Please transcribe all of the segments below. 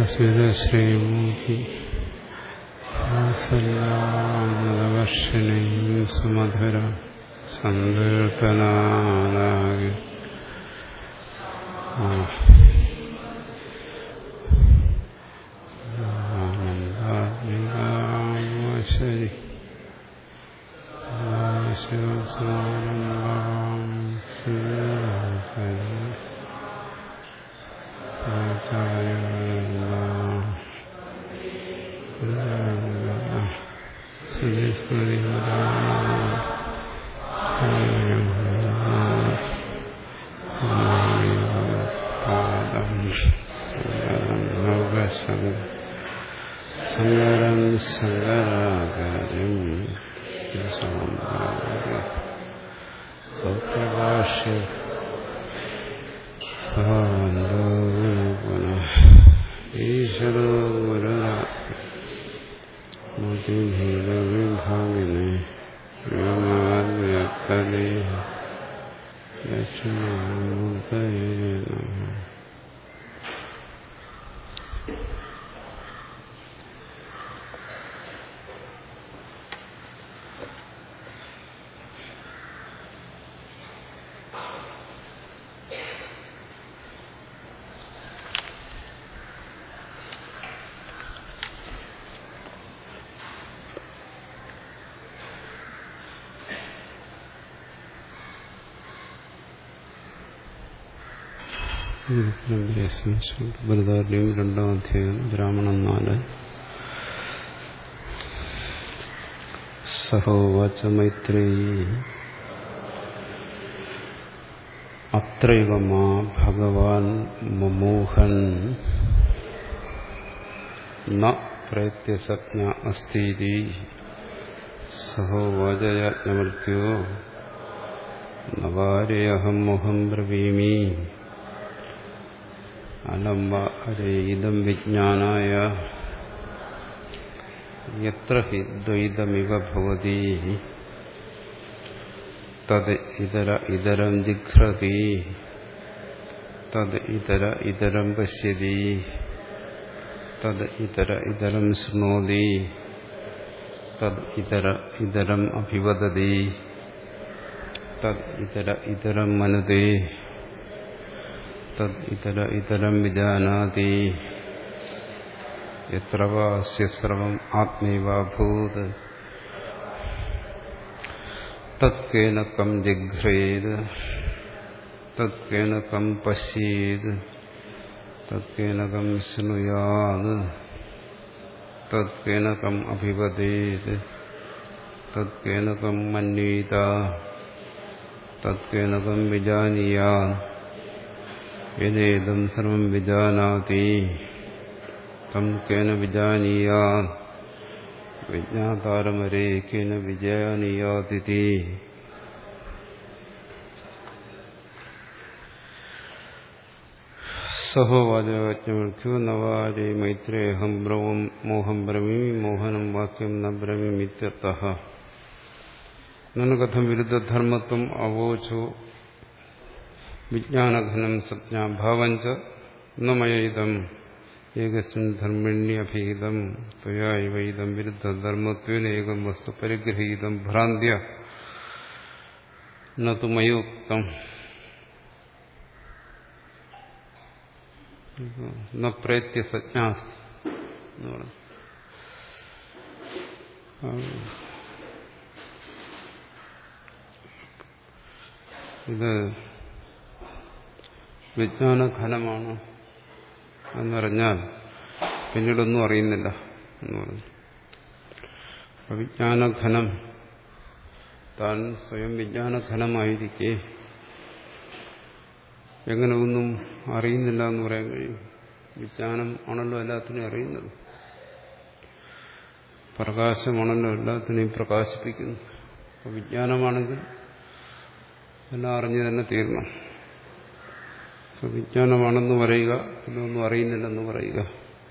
സ്മിതശ്രീമൂർത്തി വാത്സല്യാമൃതവർഷിണീം സുമധുര സങ്കീർത്തനാലാകെ ആനന്ദാത്മികാശരി ശിവസ്നാനം സങ്കരം സങ്കരാകാര്യം സൗപ്രഭാഷ്യ ഈശ്വരോ ഗുരുഭേദവിഭാഗിനെ വ്യോമാദ്വ്യക്തേ ദക്ഷിണാമൂർത്തയേ നമഃ ബൃതാരുടെയും രണ്ടാം അധ്യായം ബ്രാഹ്മണൻ നാല് സഹോവാച മൈത്രേയി അത്രൈവ മാ ഭഗവാൻ മമോഹൻ ന പ്രയത്യസജ്ഞ അസ്തീതി സഹോവാചയാജ്ഞവൽക്യോ നവാരേഹം മോഹം ബ്രവീമി അലംബ അരേ ഇതം വിജ്ഞാനായ യത്ര ഹി ദ്വൈതമിവ ഭവതി തത് ഇതര ഇതരം ജിഘ്രതി തത് ഇതര ഇതരം പശ്യതി തത് ഇതര ഇതരം ശൃണോതി തത് ഇതര ഇതരം അഭിവദതി തത് ഇതര ഇതരം മനുതേ തത് ഇതര ഇതരം വിജാനാതി എത്ര വാസ്യ സർവം ആത്മൈവാഭൂത് തത്കേന കം ജിഘ്രേത് തത്കേന കം പശ്യേത് തത്കേന കം ശൃണുയാത് തത്കേന കം അഭിവദേത് തത്കേന കം മന്വേത തത്കേന കം വിജാനീയാത് യഥേദം സർവം വിജാനാതി തം കേന വിജാനീയാ വിജ്ഞാതാരമരേ കേന വിജാനീയാതിഥി സഹോവാചവാക്യമൃത്യു നവാരേ മൈത്രേഹം ബ്രവം മോഹം ബ്രമീമി മോഹനം വാക്യം ന ബ്രമീമിത്യർത്ഥ നനു കഥം വിരുദ്ധധർമ്മത്വം അവോചോ വിജ്ഞാനഘനം സജ്ഞാഭാവഞ്ച നമയതം ഏകസ്മിൻ ധർമ്മിണ്യഭീതം ത്വയാ ഇവൈതം വിരുദ്ധധർമ്മത്വേന ഏകം വസ്തു പരിഗ്രഹീതം ഭ്രാന്ത്യ നു മയോക്തം ന പ്രേത്യ സജ്ഞാസ്തി എന്ന് പറഞ്ഞു ഇത് വിജ്ഞാനഘനമാണ് എന്ന് പറഞ്ഞാൽ പിന്നീടൊന്നും അറിയുന്നില്ല എന്ന് പറഞ്ഞു വിജ്ഞാനഘനം താൻ സ്വയം വിജ്ഞാനഘനമായിരിക്കെ എങ്ങനെ ഒന്നും അറിയുന്നില്ല എന്ന് പറയാൻ കഴിയും വിജ്ഞാനം ആണല്ലോ എല്ലാത്തിനെയും അറിയുന്നത് പ്രകാശമാണല്ലോ എല്ലാത്തിനെയും പ്രകാശിപ്പിക്കുന്നു അപ്പോൾ വിജ്ഞാനമാണെങ്കിൽ എല്ലാം അറിഞ്ഞു തന്നെ തീരണം വിജ്ഞാനമാണെന്ന് പറയുക ഇതൊന്നും അറിയുന്നില്ലെന്ന് പറയുക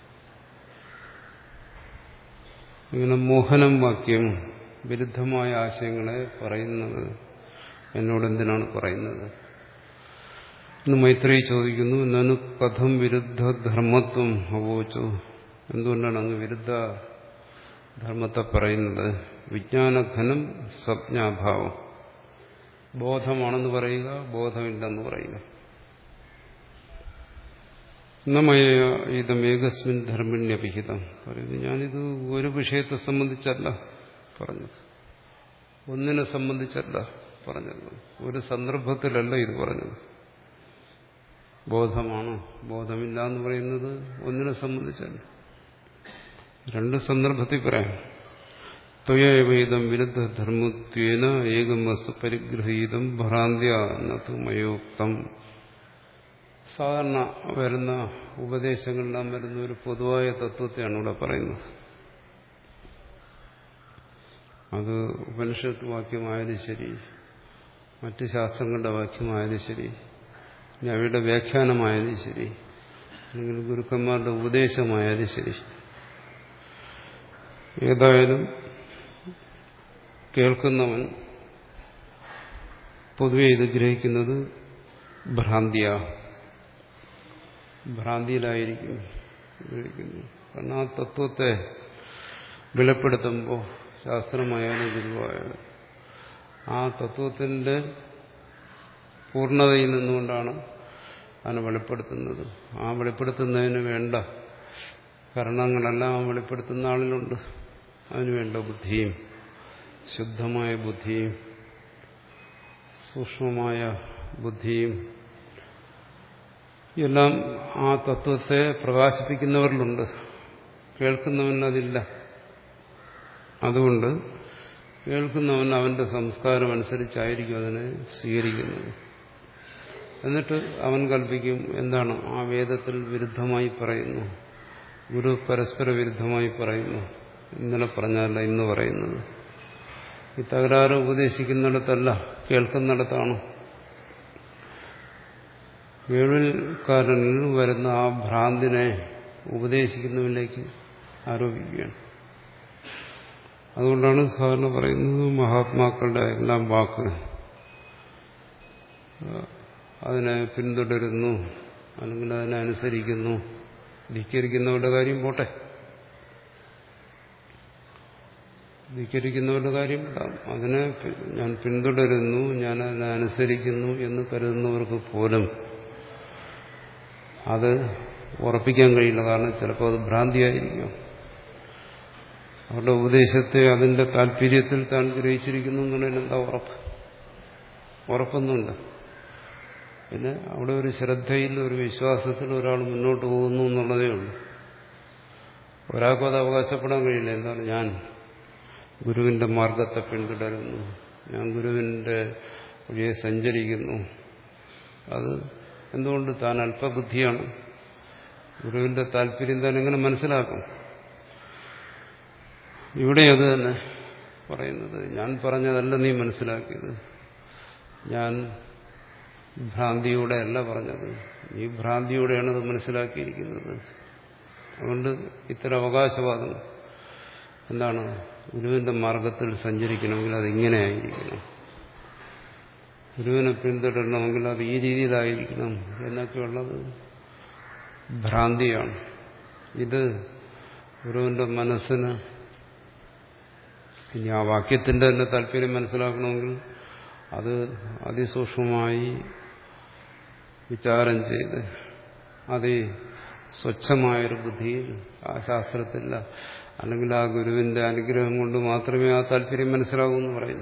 ഇങ്ങനെ മോഹനം വാക്യം വിരുദ്ധമായ ആശയങ്ങളെ പറയുന്നത് എന്നോട് എന്തിനാണ് പറയുന്നത് ഇന്ന് മൈത്രേയി ചോദിക്കുന്നു നനു കഥം വിരുദ്ധ ധർമ്മത്വം അവോച്ചു എന്തുകൊണ്ടാണ് അങ്ങ് വിരുദ്ധ ധർമ്മത്തെ പറയുന്നത് വിജ്ഞാനഘനം സംജ്ഞാഭാവം ബോധമാണെന്ന് പറയുക ബോധമില്ലെന്ന് പറയുക നമയ ഇതം ഏകസ്മിൻ ധർമ്മിണ്യപിഹിതം പറയുന്നു ഞാനിത് ഒരു വിഷയത്തെ സംബന്ധിച്ചല്ല പറഞ്ഞത് ഒന്നിനെ സംബന്ധിച്ചല്ല പറഞ്ഞത് ഒരു സന്ദർഭത്തിലല്ല ഇത് പറഞ്ഞത് ബോധമാണ് ബോധമില്ല എന്ന് പറയുന്നത് ഒന്നിനെ സംബന്ധിച്ചല്ല രണ്ട് സന്ദർഭത്തിൽ പറയാം ത്വയവേദം വിരുദ്ധ ധർമ്മത്വേന ഏകം വസ്തു പരിഗ്രഹീതം ഭ്രാന്ത്യ എന്നതു മയോക്തം സാധാരണ വരുന്ന ഉപദേശങ്ങളെല്ലാം വരുന്ന ഒരു പൊതുവായ തത്വത്തെയാണ് ഇവിടെ പറയുന്നത് അത് ഉപനിഷത്ത് വാക്യമായാലും ശരി മറ്റ് ശാസ്ത്രങ്ങളുടെ വാക്യമായാലും ശരി ഇനി അവയുടെ വ്യാഖ്യാനമായാലും ശരി അല്ലെങ്കിൽ ഗുരുക്കന്മാരുടെ ഉപദേശമായാലും ശരി ഏതായാലും കേൾക്കുന്നവൻ പൊതുവെ ഇത് ഗ്രഹിക്കുന്നത് ഭ്രാന്തിയ ഭ്രാന്തിയിലായിരിക്കും ഗ്രഹിക്കുന്നു കാരണം ആ തത്വത്തെ വെളിപ്പെടുത്തുമ്പോൾ ശാസ്ത്രമായാലും ഗുരുവായാലും ആ തത്വത്തിന്റെ പൂർണ്ണതയിൽ നിന്നുകൊണ്ടാണ് അതിനെ വെളിപ്പെടുത്തുന്നത് ആ വെളിപ്പെടുത്തുന്നതിന് വേണ്ട കാരണങ്ങളെല്ലാം ആ വെളിപ്പെടുത്തുന്ന ആളിലുണ്ട് അതിനു വേണ്ട ബുദ്ധിയും ശുദ്ധമായ ബുദ്ധിയും സൂക്ഷ്മമായ ബുദ്ധിയും എല്ലാം ആ തത്വത്തെ പ്രകാശിപ്പിക്കുന്നവരിലുണ്ട് കേൾക്കുന്നവനതില്ല അതുകൊണ്ട് കേൾക്കുന്നവൻ അവന്റെ സംസ്കാരം അനുസരിച്ചായിരിക്കും അതിനെ സ്വീകരിക്കുന്നത് എന്നിട്ട് അവൻ കൽപ്പിക്കും എന്താണ് ആ വേദത്തിൽ വിരുദ്ധമായി പറയുന്നു ഗുരു പരസ്പര വിരുദ്ധമായി പറയുന്നു ഇന്നലെ പറഞ്ഞല്ല ഇന്ന് പറയുന്നത് ഈ തകരാറ് ഉപദേശിക്കുന്നിടത്തല്ല കേൾക്കുന്നിടത്താണ് കേൾവിൽക്കാരനിൽ വരുന്ന ആ ഭ്രാന്തിനെ ഉപദേശിക്കുന്നവനിലേക്ക് ആരോപിക്കുകയാണ് അതുകൊണ്ടാണ് സാധാരണ പറയുന്നത് മഹാത്മാക്കളുടെ എല്ലാം വാക്ക് അതിനെ പിന്തുടരുന്നു അല്ലെങ്കിൽ അതിനെ അനുസരിക്കുന്നു ധിക്കരിക്കുന്നവരുടെ കാര്യം പോട്ടെ ധിക്കരിക്കുന്നവരുടെ കാര്യം അതിനെ ഞാൻ പിന്തുടരുന്നു ഞാൻ അതിനെ അനുസരിക്കുന്നു എന്ന് കരുതുന്നവർക്ക് പോലും അത് ഉറപ്പിക്കാൻ കഴിയില്ല കാരണം ചിലപ്പോൾ അത് ഭ്രാന്തിയായിരിക്കും അവരുടെ ഉപദേശത്തെ അതിന്റെ താല്പര്യത്തിൽ താൻ ഗ്രഹിച്ചിരിക്കുന്നു എന്നുള്ളതിന് എന്താ ഉറപ്പ് ഉറപ്പൊന്നുമില്ല പിന്നെ അവിടെ ഒരു ശ്രദ്ധയിൽ ഒരു വിശ്വാസത്തിൽ ഒരാൾ മുന്നോട്ട് പോകുന്നു എന്നുള്ളതേ ഉള്ളൂ ഒരാൾക്കും അത് അവകാശപ്പെടാൻ കഴിയില്ല എന്താണ് ഞാൻ ഗുരുവിന്റെ മാർഗത്തെ പിന്തുടരുന്നു ഞാൻ ഗുരുവിന്റെ വഴിയെ സഞ്ചരിക്കുന്നു അത് എന്തുകൊണ്ട് താൻ അല്പബുദ്ധിയാണ് ഗുരുവിന്റെ താല്പര്യം താൻ എങ്ങനെ മനസ്സിലാക്കും ഇവിടെ അത് തന്നെ പറയുന്നത് ഞാൻ പറഞ്ഞതല്ല നീ മനസ്സിലാക്കിയത് ഞാൻ ഭ്രാന്തിയോടെ അല്ല പറഞ്ഞത് നീ ഭ്രാന്തിയോടെയാണ് അത് മനസ്സിലാക്കിയിരിക്കുന്നത് അതുകൊണ്ട് ഇത്തരം അവകാശവാദം എന്താണ് ഗുരുവിന്റെ മാർഗത്തിൽ സഞ്ചരിക്കണമെങ്കിൽ അത് ഇങ്ങനെ ആയിരിക്കണം ഗുരുവിനെ പിന്തുടരണമെങ്കിൽ അത് ഈ രീതിയിലായിരിക്കണം എന്നൊക്കെയുള്ളത് ഭ്രാന്തിയാണ് ഇത് ഗുരുവിന്റെ മനസ്സിന് ഇനി ആ വാക്യത്തിന്റെ തന്നെ താല്പര്യം മനസ്സിലാക്കണമെങ്കിൽ അത് അതിസൂക്ഷ്മമായി വിചാരം ചെയ്ത് അതി സ്വച്ഛമായൊരു ബുദ്ധിയിൽ ആ ശാസ്ത്രത്തില്ല അല്ലെങ്കിൽ ആ ഗുരുവിന്റെ അനുഗ്രഹം കൊണ്ട് മാത്രമേ ആ താല്പര്യം മനസ്സിലാകൂ എന്ന് പറയുന്നു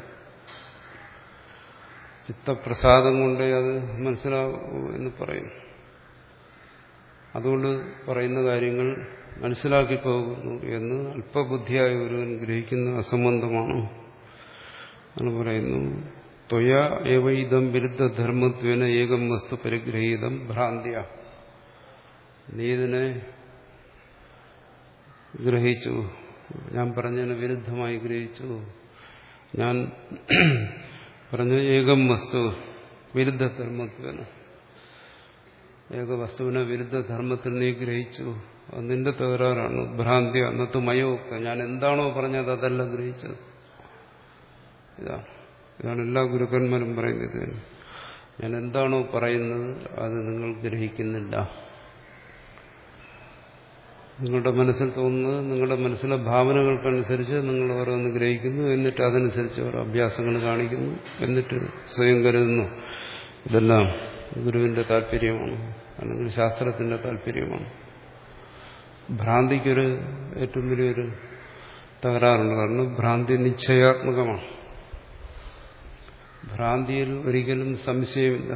ചിത്തപ്രസാദം കൊണ്ടേ അത് മനസ്സിലാകൂ എന്ന് പറയും അതുകൊണ്ട് പറയുന്ന കാര്യങ്ങൾ മനസ്സിലാക്കി പോകുന്നു എന്ന് അല്പബുദ്ധിയായ ഒരുവൻ ഗ്രഹിക്കുന്ന അസംബന്ധമാണ് എന്ന് പറയുന്നു ത്വയ ഏവൈതം വിരുദ്ധ ധർമ്മത്വേന ഏകം വസ്തു പരിഗ്രഹീതം ഭ്രാന്തിയ നീ ഇതിനെ ഗ്രഹിച്ചു ഞാൻ പറഞ്ഞതിന് വിരുദ്ധമായി ഗ്രഹിച്ചു ഞാൻ പറഞ്ഞ ഏകം വസ്തു വിരുദ്ധ ധർമ്മത്വേന ഏക വസ്തുവിനെ വിരുദ്ധ ധർമ്മത്തിൽ നീ ഗ്രഹിച്ചു അത് നിന്റെ തകരാറാണ് ഭ്രാന്തി അന്നത്ത് മയോക്ത ഞാൻ എന്താണോ പറഞ്ഞത് അതല്ല ഗ്രഹിച്ചത് ഇതാണ് ഇതാണ് എല്ലാ ഗുരുക്കന്മാരും പറയുന്നത് ഞാൻ എന്താണോ പറയുന്നത് അത് നിങ്ങൾ ഗ്രഹിക്കുന്നില്ല നിങ്ങളുടെ മനസ്സിൽ തോന്നുന്നത് നിങ്ങളുടെ മനസ്സിലെ ഭാവനകൾക്കനുസരിച്ച് നിങ്ങൾ ഓരോന്ന് ഗ്രഹിക്കുന്നു എന്നിട്ട് അതനുസരിച്ച് ഓരോ അഭ്യാസങ്ങൾ കാണിക്കുന്നു എന്നിട്ട് സ്വയം കരുതുന്നു ഇതെല്ലാം ഗുരുവിന്റെ താല്പര്യമാണ് അല്ലെങ്കിൽ ശാസ്ത്രത്തിന്റെ താല്പര്യമാണ് ഭ്രാന്തിക്കൊരു ഏറ്റവും വലിയൊരു തകരാറുണ്ട് കാരണം ഭ്രാന്തി നിശ്ചയാത്മകമാണ് ഭ്രാന്തിയിൽ ഒരിക്കലും സംശയമില്ല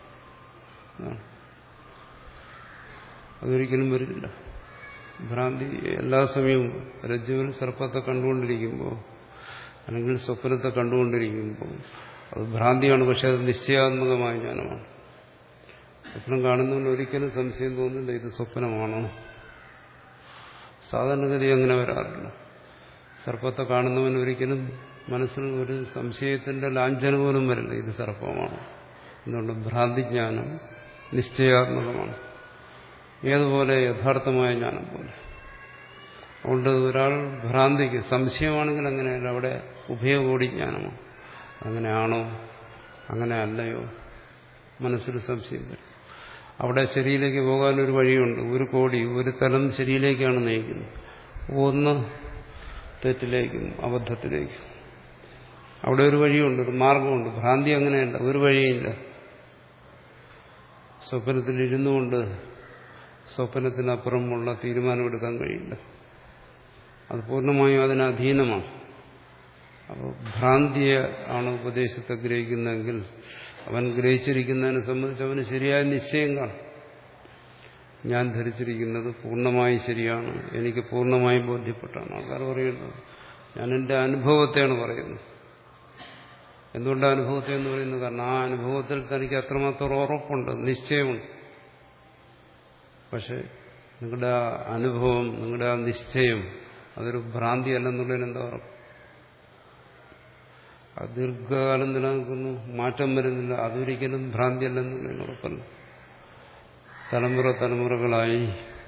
അതൊരിക്കലും വരില്ല ഭ്രാന്തി എല്ലാ സമയവും രജ്ജുവിൽ സർപ്പത്തെ കണ്ടുകൊണ്ടിരിക്കുമ്പോൾ അല്ലെങ്കിൽ സ്വപ്നത്തെ കണ്ടുകൊണ്ടിരിക്കുമ്പോൾ അത് ഭ്രാന്തിയാണ് പക്ഷെ അത് നിശ്ചയാത്മകമായ ജ്ഞാനമാണ് സ്വപ്നം കാണുന്നവന് ഒരിക്കലും സംശയം തോന്നില്ല ഇത് സ്വപ്നമാണോ സാധാരണഗതി അങ്ങനെ വരാറില്ല സർപ്പത്തെ കാണുന്നവൻ ഒരിക്കലും മനസ്സിൽ ഒരു സംശയത്തിന്റെ ലാഞ്ചന പോലും വരില്ല ഇത് സർപ്പമാണ് എന്തുകൊണ്ട് ഭ്രാന്തിജ്ഞാനം നിശ്ചയാത്മകമാണ് ഏതുപോലെ യഥാർത്ഥമായ ജ്ഞാനം പോലെ അതുകൊണ്ട് ഒരാൾ ഭ്രാന്തിക്ക് സംശയമാണെങ്കിൽ അങ്ങനെയല്ല അവിടെ ഉഭയകോടി ജ്ഞാനമാണ് അങ്ങനെയാണോ അങ്ങനെ അല്ലയോ മനസ്സിൽ സംശയം വരും അവിടെ ശരിയിലേക്ക് പോകാൻ ഒരു വഴിയുണ്ട് ഒരു കോടി ഒരു തലം ശരിയിലേക്കാണ് നയിക്കുന്നത് ഒന്ന് തെറ്റിലേക്കും അബദ്ധത്തിലേക്കും അവിടെ ഒരു വഴിയുണ്ട് ഒരു മാർഗമുണ്ട് ഭ്രാന്തി അങ്ങനെയല്ല ഒരു വഴിയില്ല സ്വപ്നത്തിൽ ഇരുന്നുകൊണ്ട് സ്വപ്നത്തിനപ്പുറമുള്ള തീരുമാനമെടുക്കാൻ കഴിയില്ല അത് പൂർണ്ണമായും അതിന് അധീനമാണ് അപ്പോൾ ഭ്രാന്തിയെ ആണ് ഉപദേശത്തെ ഗ്രഹിക്കുന്നതെങ്കിൽ അവൻ ഗ്രഹിച്ചിരിക്കുന്നതിനെ സംബന്ധിച്ച് അവന് ശരിയായ നിശ്ചയം കാണും ഞാൻ ധരിച്ചിരിക്കുന്നത് പൂർണ്ണമായി ശരിയാണ് എനിക്ക് പൂർണ്ണമായി ബോധ്യപ്പെട്ടാണ് ആൾക്കാർ പറയുന്നത് ഞാൻ എൻ്റെ അനുഭവത്തെയാണ് പറയുന്നത് എന്തുകൊണ്ടാണ് അനുഭവത്തെ എന്ന് പറയുന്നത് കാരണം ആ അനുഭവത്തിൽ തനിക്ക് അത്രമാത്രം ഉറപ്പുണ്ട് നിശ്ചയമുണ്ട് പക്ഷെ നിങ്ങളുടെ ആ അനുഭവം നിങ്ങളുടെ ആ നിശ്ചയം അതൊരു ഭ്രാന്തി അല്ലെന്നുള്ളതിന് എന്താ ഉറപ്പ് അത് ദീർഘകാലം നിലനിൽക്കുന്നു മാറ്റം വരുന്നില്ല അതൊരിക്കലും ഭ്രാന്തി അല്ലെന്നുള്ളതിന് ഉറപ്പല്ല തലമുറ തലമുറകളായി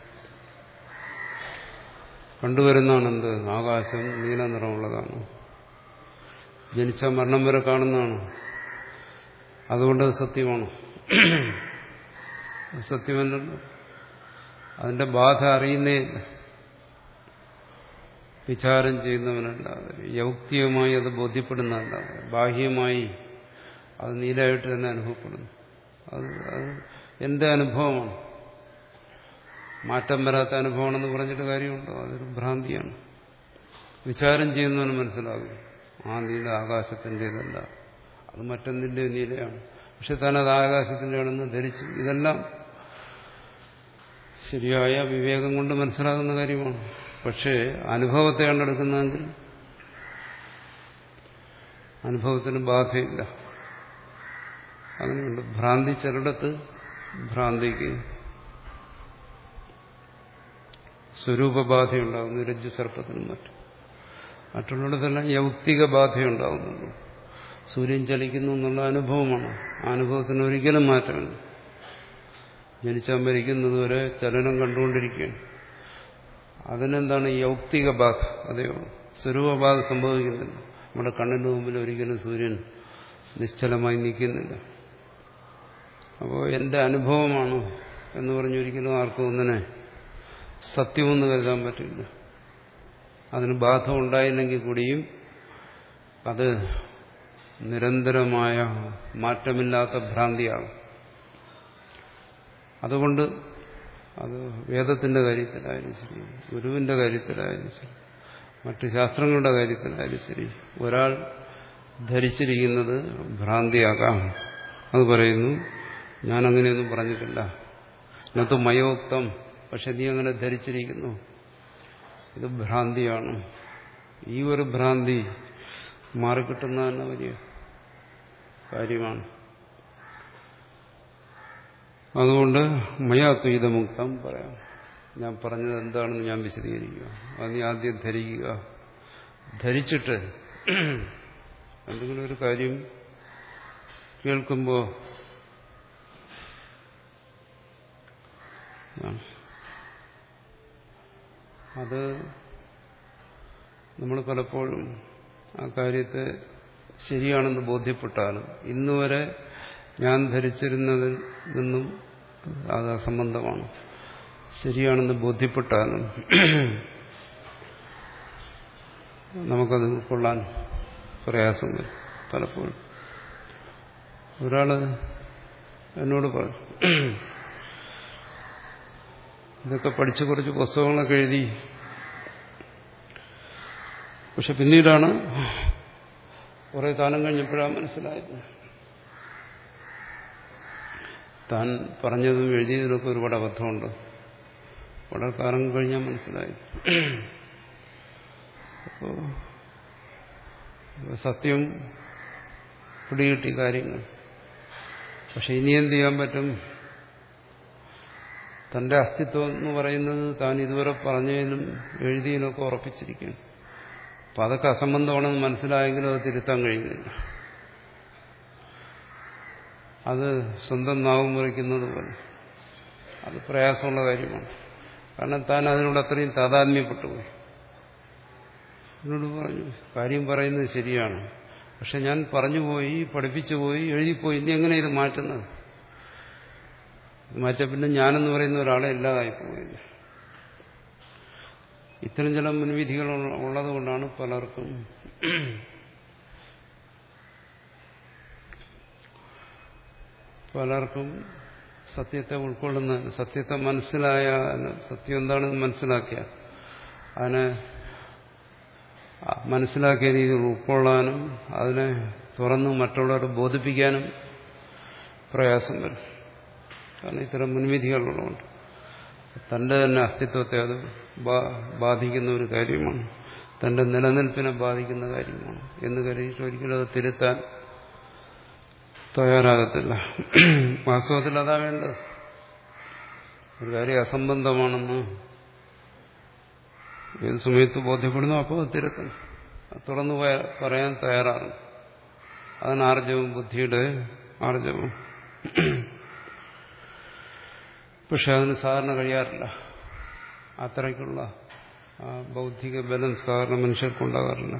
കണ്ടുവരുന്നതാണ് എന്ത് ആകാശം നീല നിറമുള്ളതാണ് ജനിച്ച മരണം വരെ കാണുന്നതാണ് അതുകൊണ്ട് അത് സത്യമാണ് സത്യമല്ലല്ലോ അതിന്റെ ബാധ അറിയുന്നേ ഇല്ല വിചാരം ചെയ്യുന്നവനല്ലാതെ യൗക്തികമായി അത് ബോധ്യപ്പെടുന്നതല്ലാതെ ബാഹ്യമായി അത് നീലായിട്ട് തന്നെ അനുഭവപ്പെടുന്നു അത് അത് എന്റെ അനുഭവമാണ് മാറ്റം വരാത്ത അനുഭവമാണെന്ന് പറഞ്ഞിട്ട് കാര്യമുണ്ടോ അതൊരു ഭ്രാന്തിയാണ് വിചാരം ചെയ്യുന്നവന് മനസ്സിലാകും ആ നീല ആകാശത്തിൻ്റെതല്ല അത് മറ്റൊന്നിൻ്റെ നീലയാണ് പക്ഷെ താൻ അത് ആകാശത്തിൻ്റെയാണെന്ന് ധരിച്ചു ഇതെല്ലാം ശരിയായ വിവേകം കൊണ്ട് മനസ്സിലാകുന്ന കാര്യമാണ് പക്ഷേ അനുഭവത്തെ കണ്ടെടുക്കുന്നതെങ്കിൽ അനുഭവത്തിന് ബാധയില്ല അങ്ങനെയുണ്ട് ഭ്രാന്തി ചിലയിടത്ത് ഭ്രാന്തിക്ക് സ്വരൂപബാധയുണ്ടാകുന്നു രജ്ജു സർപ്പത്തിനും മറ്റും മറ്റുള്ളിടത്തെല്ലാം യൗക്തിക ബാധയുണ്ടാകുന്നുള്ളൂ സൂര്യൻ ചലിക്കുന്നു എന്നുള്ള അനുഭവമാണ് ആ അനുഭവത്തിന് ഒരിക്കലും മാറ്റമില്ല ജനിച്ചാൽ മരിക്കുന്നതുവരെ ചലനം കണ്ടുകൊണ്ടിരിക്കുകയാണ് അതിനെന്താണ് യൗക്തിക ബാധ അതേ ഉള്ളൂ സ്വരൂപബാധ സംഭവിക്കുന്നില്ല നമ്മുടെ കണ്ണിന് മുമ്പിൽ ഒരിക്കലും സൂര്യൻ നിശ്ചലമായി നിൽക്കുന്നില്ല അപ്പോൾ എൻ്റെ അനുഭവമാണ് എന്ന് പറഞ്ഞൊരിക്കലും ആർക്കും ഒന്നിനെ സത്യമെന്ന് കരുതാൻ പറ്റില്ല അതിന് ബാധ ഉണ്ടായില്ലെങ്കിൽ കൂടിയും അത് നിരന്തരമായ മാറ്റമില്ലാത്ത ഭ്രാന്തിയാകും അതുകൊണ്ട് അത് വേദത്തിന്റെ കാര്യത്തിലായാലും ശരി ഗുരുവിന്റെ കാര്യത്തിലായാലും ശരി മറ്റ് ശാസ്ത്രങ്ങളുടെ കാര്യത്തിലായാലും ശരി ഒരാൾ ധരിച്ചിരിക്കുന്നത് ഭ്രാന്തിയാകാം അത് പറയുന്നു ഞാൻ അങ്ങനെയൊന്നും പറഞ്ഞിട്ടില്ല ഇന്നത്തെ മയോക്തം പക്ഷെ നീ അങ്ങനെ ധരിച്ചിരിക്കുന്നു ഇത് ഭ്രാന്തിയാണ് ഈ ഒരു ഭ്രാന്തി മാറിക്കിട്ടുന്ന തന്നെ വലിയ കാര്യമാണ് അതുകൊണ്ട് മയാത്വീതമുക്തം പറയാം ഞാൻ പറഞ്ഞത് എന്താണെന്ന് ഞാൻ വിശദീകരിക്കുക അത് നീ ആദ്യം ധരിക്കുക ധരിച്ചിട്ട് എന്തെങ്കിലും ഒരു കാര്യം കേൾക്കുമ്പോൾ അത് നമ്മൾ പലപ്പോഴും ആ കാര്യത്തെ ശരിയാണെന്ന് ബോധ്യപ്പെട്ടാലും ഇന്നുവരെ ഞാൻ ധരിച്ചിരുന്നതിൽ നിന്നും അത് അസംബന്ധമാണ് ശരിയാണെന്ന് ബോധ്യപ്പെട്ടാലും നമുക്കത് ഉൾക്കൊള്ളാൻ പ്രയാസം വരും പലപ്പോഴും ഒരാള് എന്നോട് പറഞ്ഞു ഇതൊക്കെ പഠിച്ച് കുറച്ച് പുസ്തകങ്ങളൊക്കെ എഴുതി പക്ഷെ പിന്നീടാണ് കുറെ കാലം കഴിഞ്ഞപ്പോഴാണ് മനസ്സിലായത് താൻ പറഞ്ഞതും എഴുതിയതിലൊക്കെ ഒരുപാട് അബദ്ധമുണ്ട് വളരെ കാലം കഴിഞ്ഞാൽ മനസ്സിലായി അപ്പോ സത്യം പിടികിട്ടി കാര്യങ്ങൾ പക്ഷെ ഇനി എന്ത് ചെയ്യാൻ പറ്റും തന്റെ അസ്തിത്വം എന്ന് പറയുന്നത് താൻ ഇതുവരെ പറഞ്ഞതിലും എഴുതിയതിനൊക്കെ ഉറപ്പിച്ചിരിക്കുന്നു അപ്പൊ അതൊക്കെ അസംബന്ധമാണെന്ന് മനസ്സിലായെങ്കിലും അത് തിരുത്താൻ കഴിയുന്നില്ല അത് സ്വന്തം നാവും മുറിക്കുന്നത് പോലെ അത് പ്രയാസമുള്ള കാര്യമാണ് കാരണം താൻ അതിനോട് അത്രയും താതാത്മ്യപ്പെട്ടു പോയി എന്നോട് പറഞ്ഞു കാര്യം പറയുന്നത് ശരിയാണ് പക്ഷെ ഞാൻ പറഞ്ഞുപോയി പഠിപ്പിച്ചു പോയി എഴുതിപ്പോയി ഇനി എങ്ങനെ ഇത് മാറ്റുന്നത് മാറ്റ പിന്നെ ഞാനെന്ന് പറയുന്ന ഒരാളെ ഇല്ലാതായി പോയില്ല ഇത്തരം ചില മുൻവിധികൾ ഉള്ളത് കൊണ്ടാണ് പലർക്കും പലർക്കും സത്യത്തെ ഉൾക്കൊള്ളുന്ന സത്യത്തെ മനസ്സിലായ സത്യം എന്താണെന്ന് മനസ്സിലാക്കിയ അതിനെ മനസ്സിലാക്കിയ രീതിയിൽ ഉൾക്കൊള്ളാനും അതിനെ തുറന്ന് മറ്റുള്ളവരെ ബോധിപ്പിക്കാനും പ്രയാസം വരും കാരണം ഇത്തരം മുൻവിധികളുള്ളതുകൊണ്ട് തന്റെ തന്നെ അസ്തിത്വത്തെ അത് ബാധിക്കുന്ന ഒരു കാര്യമാണ് തന്റെ നിലനിൽപ്പിനെ ബാധിക്കുന്ന കാര്യമാണ് എന്ന് കരുതിയിട്ട് ഒരിക്കലും അത് തിരുത്താൻ തയ്യാറാകത്തില്ല വാസ്തവത്തിൽ അതാ വേണ്ടത് ഒരു കാര്യം അസംബന്ധമാണെന്ന് ഏത് സമയത്ത് ബോധ്യപ്പെടുന്നു അപ്പോൾ തിരുത്തണം തുറന്നു പറയാൻ തയ്യാറാകും അതാണ് ആർജവും ബുദ്ധിയുടെ ആർജവും പക്ഷെ അതിന് സാധാരണ കഴിയാറില്ല അത്രയ്ക്കുള്ള ആ ബൗദ്ധിക ബലം സാധാരണ മനുഷ്യർക്കുണ്ടാകാറില്ല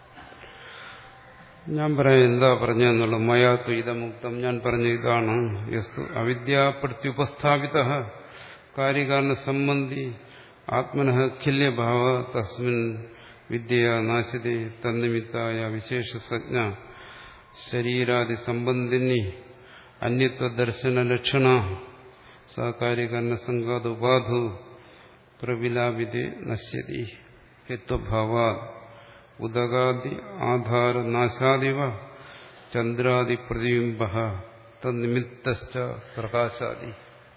ഞാൻ പറയാം എന്താ പറഞ്ഞെന്നുള്ള മയാ ത്വയിതമുക്തം ഞാൻ പറഞ്ഞ ഇതാണ് യസ്തു അവിദ്യാപ്രത്യുപസ്ഥാപിത കാര്യകാരണ സംബന്ധി ആത്മന ഖില്യഭാവ തസ്മിൻ വിദ്യ നാശിതേ തന്നിമിത്തായ വിശേഷസജ്ഞ ശരീരാദി സംബന്ധിനി അന്യത്വദർശന ലക്ഷണ സകാര്യകരണ സംഘാത ഉപാധു പ്രവിലാവിധി നശ്യതി ഹേത്വഭാവാ ഉദകാദി ആധാര നാശാദിവ ചന്ദ്രാദി പ്രതിബിംബ തന്നിമിത്ത പ്രകാശാദി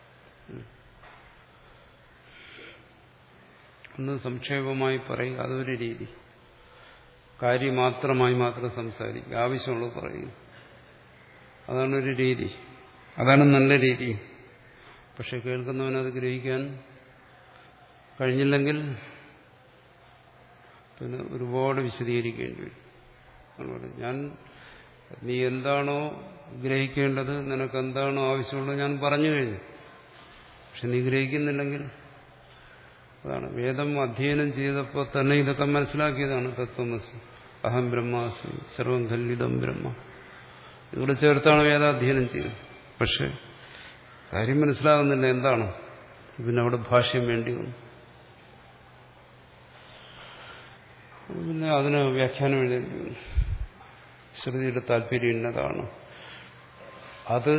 ഒന്ന് സംക്ഷേപമായി പറയുക അതൊരു രീതി കാര്യമാത്രമായി മാത്രം സംസാരിക്കുക ആവശ്യമുള്ളത് പറയുക അതാണ് ഒരു രീതി അതാണ് നല്ല രീതി പക്ഷെ കേൾക്കുന്നവനത് ഗ്രഹിക്കാൻ കഴിഞ്ഞില്ലെങ്കിൽ പിന്നെ ഒരുപാട് വിശദീകരിക്കേണ്ടി വരും ഞാൻ നീ എന്താണോ ഗ്രഹിക്കേണ്ടത് നിനക്ക് എന്താണോ ആവശ്യമുള്ളത് ഞാൻ പറഞ്ഞു കഴിഞ്ഞു പക്ഷെ നീ ഗ്രഹിക്കുന്നില്ലെങ്കിൽ അതാണ് വേദം അധ്യയനം ചെയ്തപ്പോൾ തന്നെ ഇതൊക്കെ മനസ്സിലാക്കിയതാണ് തത്വമസി അഹം ബ്രഹ്മാസി സർവം ഖല്ലിതം ബ്രഹ്മ ഇവിടെ ചേർത്താണ് വേദാധ്യയനം ചെയ്തത് പക്ഷെ കാര്യം മനസ്സിലാകുന്നില്ല എന്താണ് പിന്നെ അവിടെ ഭാഷ്യം വേണ്ടി വന്നു പിന്നെ അതിന് വ്യാഖ്യാനം എഴുതേണ്ടി വന്നു ശ്രുതിയുടെ താല്പര്യം ഇന്നതാണ് അത്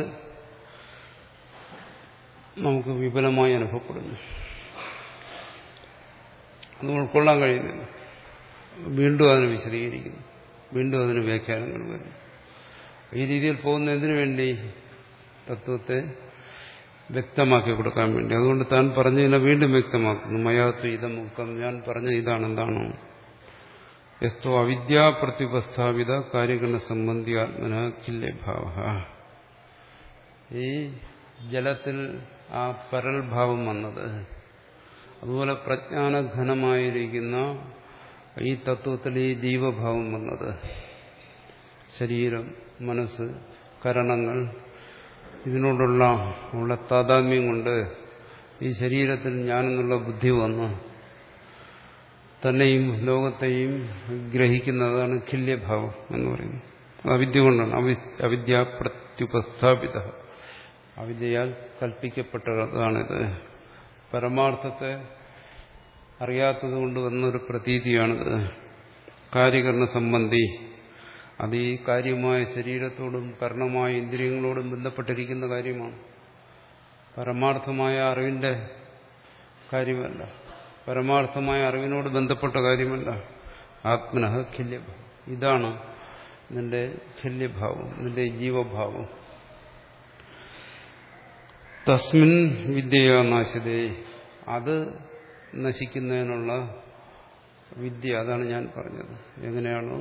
നമുക്ക് വിപുലമായി അനുഭവപ്പെടുന്നു അത് ഉൾക്കൊള്ളാൻ കഴിയുന്നില്ല വീണ്ടും അതിന് വിശദീകരിക്കുന്നു വീണ്ടും അതിന് വ്യാഖ്യാനങ്ങൾ വരുന്നു ഈ രീതിയിൽ പോകുന്ന എന്തിനു വേണ്ടി തത്വത്തെ വ്യക്തമാക്കി കൊടുക്കാൻ വേണ്ടി അതുകൊണ്ട് താൻ പറഞ്ഞതിനെ വീണ്ടും വ്യക്തമാക്കുന്നു മയാത്വ ഇതമുക്തം ഞാൻ പറഞ്ഞ ഇതാണ് എന്താണോ യസ്തോ അവിദ്യാപ്രത്യുപസ്ഥാപിത കാര്യഗണ സംബന്ധി ആത്മന കില്യഭാവ ഈ ജലത്തിൽ ആ പരൽഭാവം വന്നത് അതുപോലെ പ്രജ്ഞാനഘനമായിരിക്കുന്ന ഈ തത്വത്തിൽ ഈ ജീവഭാവം വന്നത് ശരീരം മനസ്സ് കരണങ്ങൾ ഇതിനോടുള്ള ഉള്ള താതാത്മ്യം കൊണ്ട് ഈ ശരീരത്തിൽ ഞാനെന്നുള്ള ബുദ്ധി വന്ന് തന്നെയും ലോകത്തെയും ഗ്രഹിക്കുന്നതാണ് ഖില്യഭാവം എന്ന് പറയുന്നത് അവിദ്യ കൊണ്ടാണ് അവിദ്യ ഇത്യുപസ്ഥാപിത അവിദ്യയാൽ കൽപ്പിക്കപ്പെട്ടതാണിത് പരമാർത്ഥത്തെ അറിയാത്തത് കൊണ്ട് വന്നൊരു പ്രതീതിയാണിത് കാര്യകരണ സംബന്ധി അത് ഈ കാര്യമായ ശരീരത്തോടും കർണമായ ഇന്ദ്രിയങ്ങളോടും ബന്ധപ്പെട്ടിരിക്കുന്ന കാര്യമാണ് പരമാർത്ഥമായ അറിവിന്റെ കാര്യമല്ല പരമാർത്ഥമായ അറിവിനോട് ബന്ധപ്പെട്ട കാര്യമല്ല ആത്മനഃ ഖില്യഭാവം ഇതാണ് നിന്റെ ഖില്യഭാവം നിന്റെ ജീവഭാവം തസ്മിൻ വിദ്യയാ നാശതേ അത് നശിക്കുന്നതിനുള്ള വിദ്യ അതാണ് ഞാൻ പറഞ്ഞത് എങ്ങനെയാണോ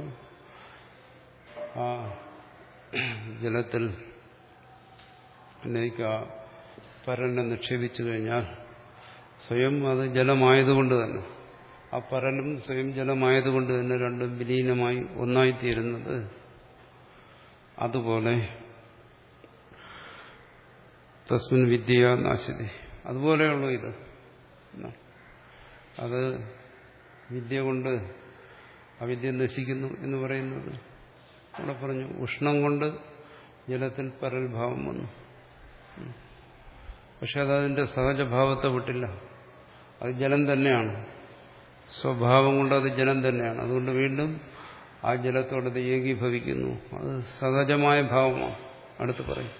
ആ ജലത്തിൽ എന്നേക്ക് ആ പരനെ നിക്ഷേപിച്ചു കഴിഞ്ഞാൽ സ്വയം അത് ജലമായതുകൊണ്ട് തന്നെ ആ പരനും സ്വയം ജലമായതുകൊണ്ട് തന്നെ രണ്ടും വിലീനമായി ഒന്നായിത്തീരുന്നത് അതുപോലെ തസ്മിൻ വിദ്യ നാശിതി അതുപോലെയുള്ളൂ ഇത് അത് വിദ്യ കൊണ്ട് അവിദ്യ നശിക്കുന്നു എന്ന് പറയുന്നത് അവിടെ പറഞ്ഞു ഉഷ്ണം കൊണ്ട് ജലത്തിൽ പരൽഭാവം വന്നു പക്ഷെ അതതിന്റെ സഹജഭാവത്തെ വിട്ടില്ല അത് ജലം തന്നെയാണ് സ്വഭാവം കൊണ്ട് അത് ജലം തന്നെയാണ് അതുകൊണ്ട് വീണ്ടും ആ ജലത്തോടത് ഏകീഭവിക്കുന്നു അത് സഹജമായ ഭാവമാണ് അടുത്ത് പറയും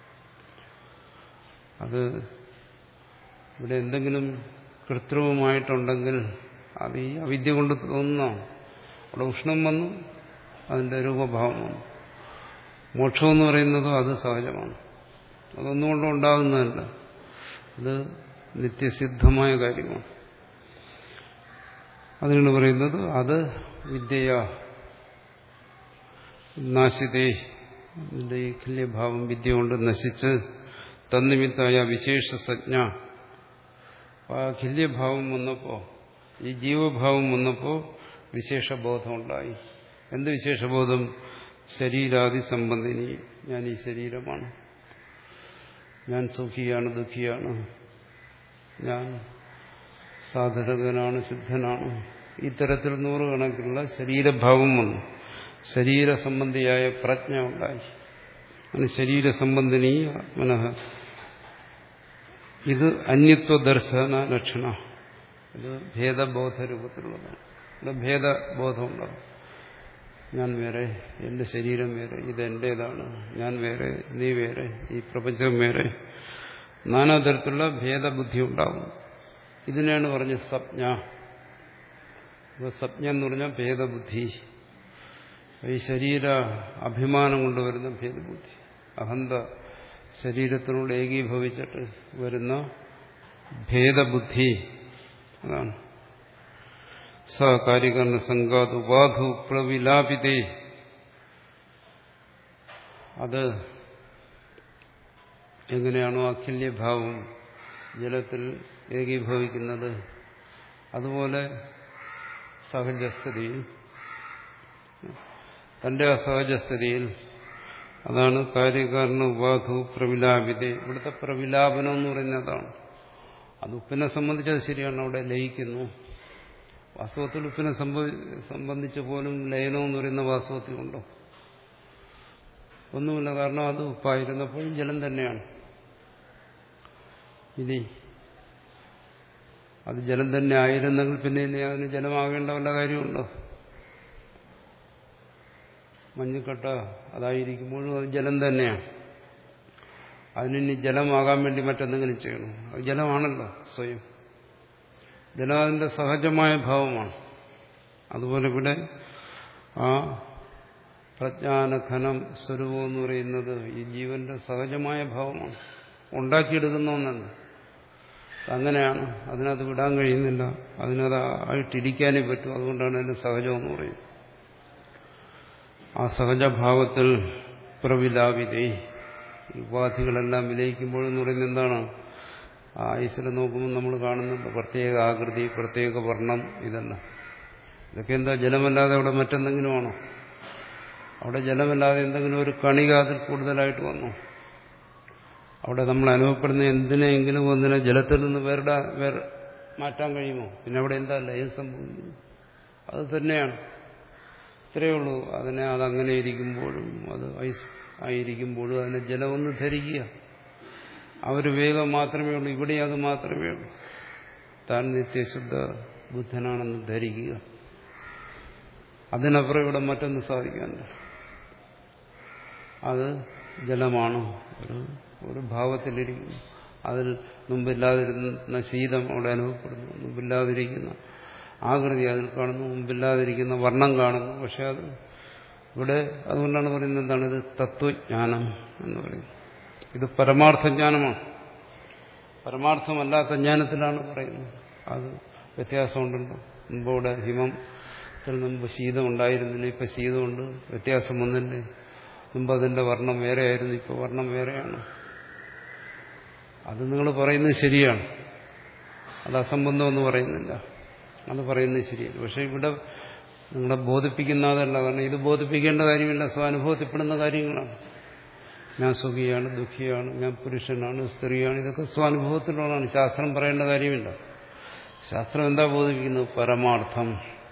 അത് ഇവിടെ എന്തെങ്കിലും കൃത്രിമമായിട്ടുണ്ടെങ്കിൽ അത് ഈ അവിദ്യ കൊണ്ട് തോന്നുന്നതാണ് അവിടെ ഉഷ്ണം വന്നു അതിന്റെ രൂപഭാവം വന്നു മോക്ഷം എന്ന് പറയുന്നതും അത് സഹജമാണ് അതൊന്നുകൊണ്ടും ഉണ്ടാകുന്നതല്ല അത് നിത്യസിദ്ധമായ കാര്യമാണ് അതിനാണ് പറയുന്നത് അത് വിദ്യയ നാശിതേ അതിന്റെ ഈ ഖല്യഭാവം വിദ്യ കൊണ്ട് നശിച്ച് തന്നിമിത്തായ വിശേഷ സജ്ഞ ആ ഖല്യഭാവം വന്നപ്പോ ഈ ജീവഭാവം വന്നപ്പോ വിശേഷബോധം ഉണ്ടായി എന്ത് വിശേഷബോധം ശരീരാദി സംബന്ധിനി ഞാൻ ഈ ശരീരമാണ് ഞാൻ സുഖിയാണ് ദുഃഖിയാണ് ഞാൻ സാധകനാണ് സിദ്ധനാണ് ഇത്തരത്തിൽ നൂറുകണക്കിലുള്ള ശരീരഭാവം വന്നു ശരീരസംബന്ധിയായ പ്രജ്ഞ ഉണ്ടായി അങ്ങനെ ശരീരസംബന്ധിനി മനഃ ഇത് അന്യത്വ ദർശന ലക്ഷണ ഇത് ഭേദബോധ രൂപത്തിലുള്ളതാണ് ഇവിടെ ഭേദബോധമുണ്ടാകും ഞാൻ വേറെ എന്റെ ശരീരം വേറെ ഇത് എന്റേതാണ് ഞാൻ വേറെ നീ വേറെ ഈ പ്രപഞ്ചം വേറെ നാനാതരത്തിലുള്ള ഭേദബുദ്ധി ഉണ്ടാകും ഇതിനെയാണ് പറഞ്ഞ സപ്ഞ സപ്ഞ എന്ന് പറഞ്ഞാൽ ഭേദബുദ്ധി ഈ ശരീര അഭിമാനം കൊണ്ടുവരുന്ന ഭേദബുദ്ധി അഹന്ത ശരീരത്തിനോട് ഏകീഭവിച്ചിട്ട് വരുന്ന ഭേദബുദ്ധി അതാണ് സകാര്യകരണ സംഘാത് ഉപാധു പ്രവിലാപിതേ അത് എങ്ങനെയാണോ അഖില്യഭാവം ജലത്തിൽ ഏകീഭവിക്കുന്നത് അതുപോലെ സഹജസ്ഥിതിയിൽ തന്റെ അസഹജസ്ഥിതിയിൽ അതാണ് കാര്യകാരണ ഉപാധു പ്രവിലാപിത ഇവിടുത്തെ പ്രവിലാപനം എന്ന് പറയുന്നത് അതാണ് അത് ഉപ്പിനെ സംബന്ധിച്ചത് ശരിയാണ് അവിടെ ലയിക്കുന്നു വാസ്തവത്തിൽ ഉപ്പിനെ സംബന്ധിച്ച് പോലും ലയനം എന്ന് പറയുന്ന വാസ്തവത്തിൽ ഉണ്ടോ ഒന്നുമില്ല കാരണം അത് ഉപ്പായിരുന്നപ്പോഴും ജലം തന്നെയാണ് ഇനി അത് ജലം തന്നെ ആയിരുന്നെങ്കിൽ പിന്നെ ഇനി അതിന് ജലമാകേണ്ട വല്ല കാര്യമുണ്ടോ മഞ്ഞക്കട്ട അതായിരിക്കുമ്പോഴും അത് ജലം തന്നെയാണ് അതിനി ജലമാകാൻ വേണ്ടി മറ്റെന്തെങ്കിലും ചെയ്യണം അത് ജലമാണല്ലോ സ്വയം ജലം അതിന്റെ സഹജമായ ഭാവമാണ് അതുപോലെ ഇവിടെ ആ പ്രജ്ഞാനഘനം സ്വരൂപം എന്ന് പറയുന്നത് ഈ ജീവന്റെ സഹജമായ ഭാവമാണ് ഉണ്ടാക്കിയെടുക്കുന്ന ഒന്നല്ല അങ്ങനെയാണ് അതിനകത്ത് വിടാൻ കഴിയുന്നില്ല അതിനത് ആയിട്ടിരിക്കാനേ പറ്റും അതുകൊണ്ടാണ് അതിന്റെ സഹജം എന്ന് പറയുന്നത് ആ സഹജഭാവത്തിൽ പ്രവിലാപിതേ ഉപാധികളെല്ലാം വിലയിക്കുമ്പോഴെന്ന് പറയുന്നത് എന്താണ് ആ ഈശ്വരൻ നോക്കുമ്പോൾ നമ്മൾ കാണുന്നുണ്ട് പ്രത്യേക ആകൃതി പ്രത്യേക വർണ്ണം ഇതല്ല ഇതൊക്കെ എന്താ ജലമല്ലാതെ അവിടെ മറ്റെന്തെങ്കിലും ആണോ അവിടെ ജലമല്ലാതെ എന്തെങ്കിലും ഒരു കണിക അതിൽ കൂടുതലായിട്ട് വന്നു അവിടെ നമ്മൾ അനുഭവപ്പെടുന്ന എന്തിനെങ്കിലും ഒന്നിനെ ജലത്തിൽ നിന്ന് വേറെ വേറെ മാറ്റാൻ കഴിയുമോ പിന്നെ അവിടെ എന്താ ലയം സംഭവിക്കുന്നു അത് തന്നെയാണ് ഇത്രയേ ഉള്ളൂ അതിനെ അതങ്ങനെ ഇരിക്കുമ്പോഴും അത് ഐസ് ആയിരിക്കുമ്പോഴും അതിനെ ജലമൊന്ന് ധരിക്കുക ആ ഒരു വേഗം മാത്രമേ ഉള്ളൂ ഇവിടെ അത് മാത്രമേ ഉള്ളൂ താൻ നിത്യശുദ്ധ ബുദ്ധനാണെന്ന് ധരിക്കുക അതിനപ്പുറം ഇവിടെ മറ്റൊന്ന് സാധിക്കാനില്ല അത് ജലമാണ് ഒരു ഒരു ഭാവത്തിലിരിക്കുന്നു അതിൽ മുമ്പില്ലാതിരുന്ന ശീതം അവിടെ അനുഭവപ്പെടുന്നു മുമ്പില്ലാതിരിക്കുന്ന ആകൃതി അതിൽ കാണുന്നു മുമ്പില്ലാതിരിക്കുന്ന വർണ്ണം കാണുന്നു പക്ഷെ അത് ഇവിടെ അതുകൊണ്ടാണ് പറയുന്നത് എന്താണ് ഇത് തത്വജ്ഞാനം എന്ന് പറയുന്നത് ഇത് പരമാർത്ഥ ജ്ഞാനമാണ് പരമാർത്ഥമല്ലാത്ത ജ്ഞാനത്തിലാണ് പറയുന്നത് അത് വ്യത്യാസമുണ്ടല്ലോ മുമ്പോടെ ഹിമത്തിൽ മുമ്പ് ശീതം ഉണ്ടായിരുന്നില്ല ഇപ്പം ശീതമുണ്ട് വ്യത്യാസം വന്നില്ലേ മുമ്പ് അതിന്റെ വർണ്ണം വേറെയായിരുന്നു ഇപ്പോൾ വർണ്ണം വേറെയാണ് അത് നിങ്ങൾ പറയുന്നത് ശരിയാണ് അത് അസംബന്ധമെന്ന് പറയുന്നില്ല അത് പറയുന്നത് ശരിയല്ല പക്ഷെ ഇവിടെ നിങ്ങളെ ബോധിപ്പിക്കുന്ന അതല്ല കാരണം ഇത് ബോധിപ്പിക്കേണ്ട കാര്യമില്ല സ്വാനുഭവത്തിൽപ്പെടുന്ന കാര്യങ്ങളാണ് ഞാൻ സുഖിയാണ് ദുഃഖിയാണ് ഞാൻ പുരുഷനാണ് സ്ത്രീയാണ് ഇതൊക്കെ സ്വാനുഭവത്തിലുള്ളതാണ് ശാസ്ത്രം പറയേണ്ട കാര്യമില്ല ശാസ്ത്രം എന്താ ബോധിപ്പിക്കുന്നത് പരമാർത്ഥം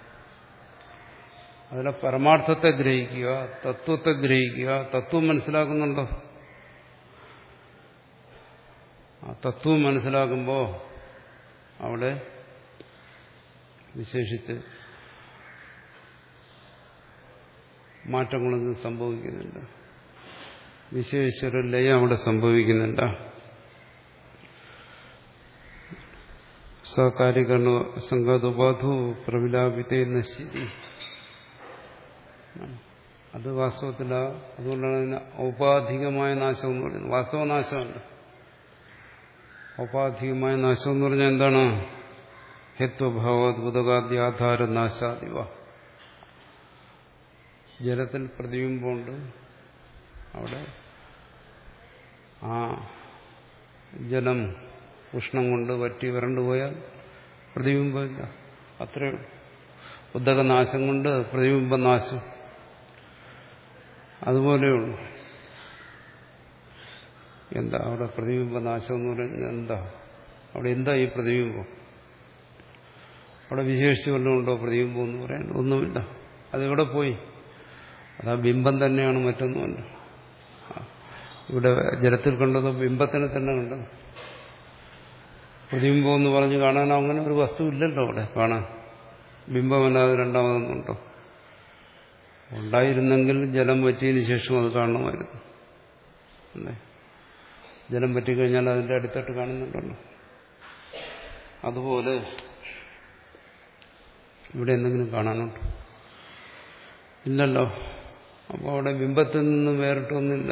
അതിലെ പരമാർത്ഥത്തെ ഗ്രഹിക്കുക തത്വത്തെ ഗ്രഹിക്കുക തത്വം മനസ്സിലാക്കുന്നുണ്ടോ ആ തത്വം മനസ്സിലാക്കുമ്പോൾ അവിടെ വിശേഷിച്ച് മാറ്റങ്ങളൊന്നും സംഭവിക്കുന്നില്ല വിശേഷിച്ചൊരു ലയം അവിടെ സംഭവിക്കുന്നില്ല സകാര്യകരണ സംഘാതുപാധു പ്രവിലാപിതേ നശ്യതി അത് വാസ്തവത്തിൽ അതുകൊണ്ടാണ് അതിന് ഔപാധികമായ നാശം എന്ന് പറയുന്നത് വാസ്തവ നാശമല്ല ഔപാധികമായ നാശം എന്ന് പറഞ്ഞാൽ എന്താണ് ഹേത്വഭാവോദ്ഭുതകാദ്യാധാര നാശാദിവ ജലത്തിൽ പ്രതിബിംബമുണ്ട് അവിടെ ആ ജലം ഉഷ്ണം കൊണ്ട് വറ്റി വരണ്ടു പോയാൽ പ്രതിബിംബമില്ല അത്രയേ ഉള്ളൂ ഉദകനാശം കൊണ്ട് പ്രതിബിംബനാശം അതുപോലെയുള്ളൂ എന്താ അവിടെ പ്രതിബിംബനാശം എന്ന് പറയുന്നത് എന്താ അവിടെ എന്താ ഈ പ്രതിബിംബം അവിടെ വിശേഷിച്ച് വല്ലതുണ്ടോ പ്രതിബിംബം എന്ന് പറയാൻ ഒന്നുമില്ല അതെവിടെ പോയി അതാ ബിംബം തന്നെയാണ് മറ്റൊന്നുമല്ല ഇവിടെ ജലത്തിൽ കണ്ടതോ ബിംബത്തിനെ തന്നെ കണ്ടത് പ്രതിബിംബം എന്ന് പറഞ്ഞ് കാണാൻ അങ്ങനെ ഒരു വസ്തു ഇല്ലല്ലോ അവിടെ കാണാൻ ബിംബമല്ലാതെ രണ്ടാമതൊന്നുണ്ടോ ഉണ്ടായിരുന്നെങ്കിൽ ജലം പറ്റിയതിന് ശേഷം അത് കാണണമായിരുന്നു അല്ലേ ജലം പറ്റിക്കഴിഞ്ഞാൽ അതിന്റെ അടുത്തിട്ട് കാണുന്നുണ്ടല്ലോ അതുപോലെ ഇവിടെ എന്തെങ്കിലും കാണാനുണ്ടോ ഇല്ലല്ലോ അപ്പോൾ അവിടെ ബിംബത്തിൽ നിന്നും വേറിട്ടൊന്നുമില്ല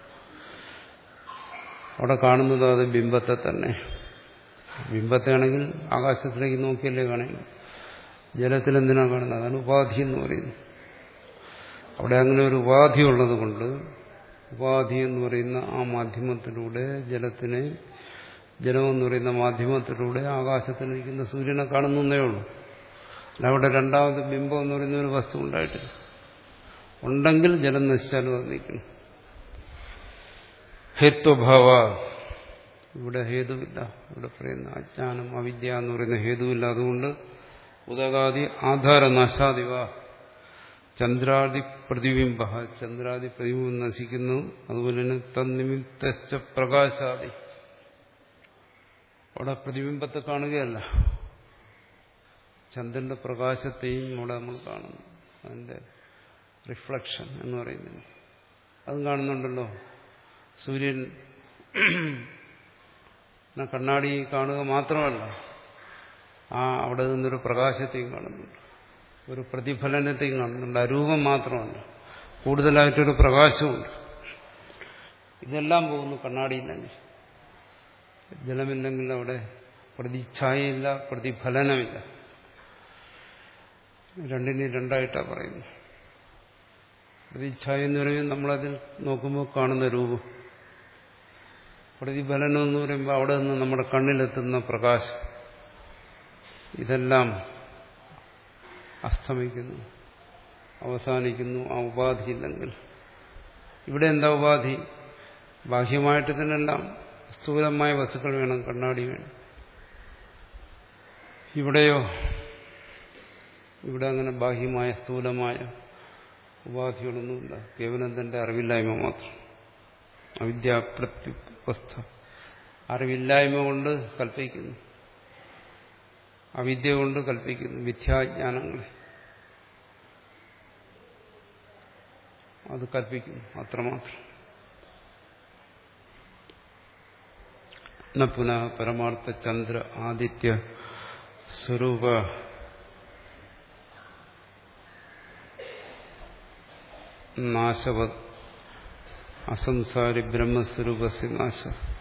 അവിടെ കാണുന്നത് അത് ബിംബത്തെ തന്നെ ബിംബത്തെ ആണെങ്കിൽ ആകാശത്തിലേക്ക് നോക്കിയല്ലേ കാണുന്നു ജലത്തിൽ എന്തിനാണ് കാണുന്നത് അതാണ് ഉപാധി എന്ന് പറയുന്നത് അവിടെ അങ്ങനെ ഒരു ഉപാധി ഉള്ളത് കൊണ്ട് ഉപാധി എന്ന് പറയുന്ന ആ മാധ്യമത്തിലൂടെ ജലത്തിനെ ജലമെന്ന് പറയുന്ന മാധ്യമത്തിലൂടെ ആകാശത്തിലിരിക്കുന്ന സൂര്യനെ കാണുന്നേ ഉള്ളൂ അല്ല അവിടെ രണ്ടാമത് ബിംബം എന്ന് പറയുന്ന ഒരു വസ്തു ഉണ്ടായിട്ടില്ല ഉണ്ടെങ്കിൽ ജലം നശിച്ചാലും അത് നിൽക്കണം ഹേത്വഭാവ ഇവിടെ ഹേതുവില്ല ഇവിടെ പറയുന്ന അജ്ഞാനം അവിദ്യ എന്ന് പറയുന്ന ഹേതുവില്ല അതുകൊണ്ട് ഉദകാദി ആധാരനാശാദിവ ചന്ദ്രാദി പ്രതിബിംബ ചന്ദ്രാദി പ്രതിബിംബം നശിക്കുന്നു അതുപോലെ തന്നെ തന്നിമിത്ത പ്രകാശാദി അവിടെ പ്രതിബിംബത്തെ കാണുകയല്ല ചന്ദ്രന്റെ പ്രകാശത്തെയും അവിടെ നമ്മൾ കാണുന്നു അതിന്റെ റിഫ്ലക്ഷൻ എന്ന് പറയുന്നത് അതും കാണുന്നുണ്ടല്ലോ സൂര്യൻ കണ്ണാടി കാണുക മാത്രമല്ല ആ അവിടെ നിന്നൊരു പ്രകാശത്തെയും കാണുന്നുണ്ട് ഒരു പ്രതിഫലനത്തെയും കാണുന്നുണ്ട് അരൂപം മാത്രമല്ല കൂടുതലായിട്ടൊരു പ്രകാശമുണ്ട് ഇതെല്ലാം പോകുന്നു കണ്ണാടിയില്ലെങ്കിൽ ജലമില്ലെങ്കിൽ അവിടെ പ്രതിച്ഛായയില്ല പ്രതിഫലനമില്ല രണ്ടിനെയും രണ്ടായിട്ടാണ് പറയുന്നത് പ്രതിച്ഛായ എന്ന് പറയുമ്പോൾ നമ്മളതിൽ നോക്കുമ്പോൾ കാണുന്ന രൂപം പ്രതിഫലനം എന്ന് പറയുമ്പോൾ അവിടെ നിന്ന് നമ്മുടെ കണ്ണിലെത്തുന്ന പ്രകാശം ഇതെല്ലാം അസ്തമിക്കുന്നു അവസാനിക്കുന്നു ആ ഉപാധി ഇല്ലെങ്കിൽ ഇവിടെ എന്താ ഉപാധി ബാഹ്യമായിട്ട് തന്നെല്ലാം സ്ഥൂലമായ വസ്തുക്കൾ വേണം കണ്ണാടി വേണം ഇവിടെയോ ഇവിടെ അങ്ങനെ ബാഹ്യമായ സ്ഥൂലമായ ഉപാധികളൊന്നുമില്ല കേവലം തന്റെ അറിവില്ലായ്മ മാത്രം അവിദ്യാപ്രത്യുപസ്ഥ അറിവില്ലായ്മ കൊണ്ട് കൽപ്പിക്കുന്നു അവിദ്യ കൊണ്ട് കൽപ്പിക്കുന്നു മിഥ്യാജ്ഞാനങ്ങളെ അത് കൽപ്പിക്കുന്നു അത്രമാത്രം പുനഃ പരമാർത്ഥ ചന്ദ്ര ആദിത്യ സ്വരൂപ നാശവത് അസംസാരി ബ്രഹ്മസ്വരൂപസ്യ നാശ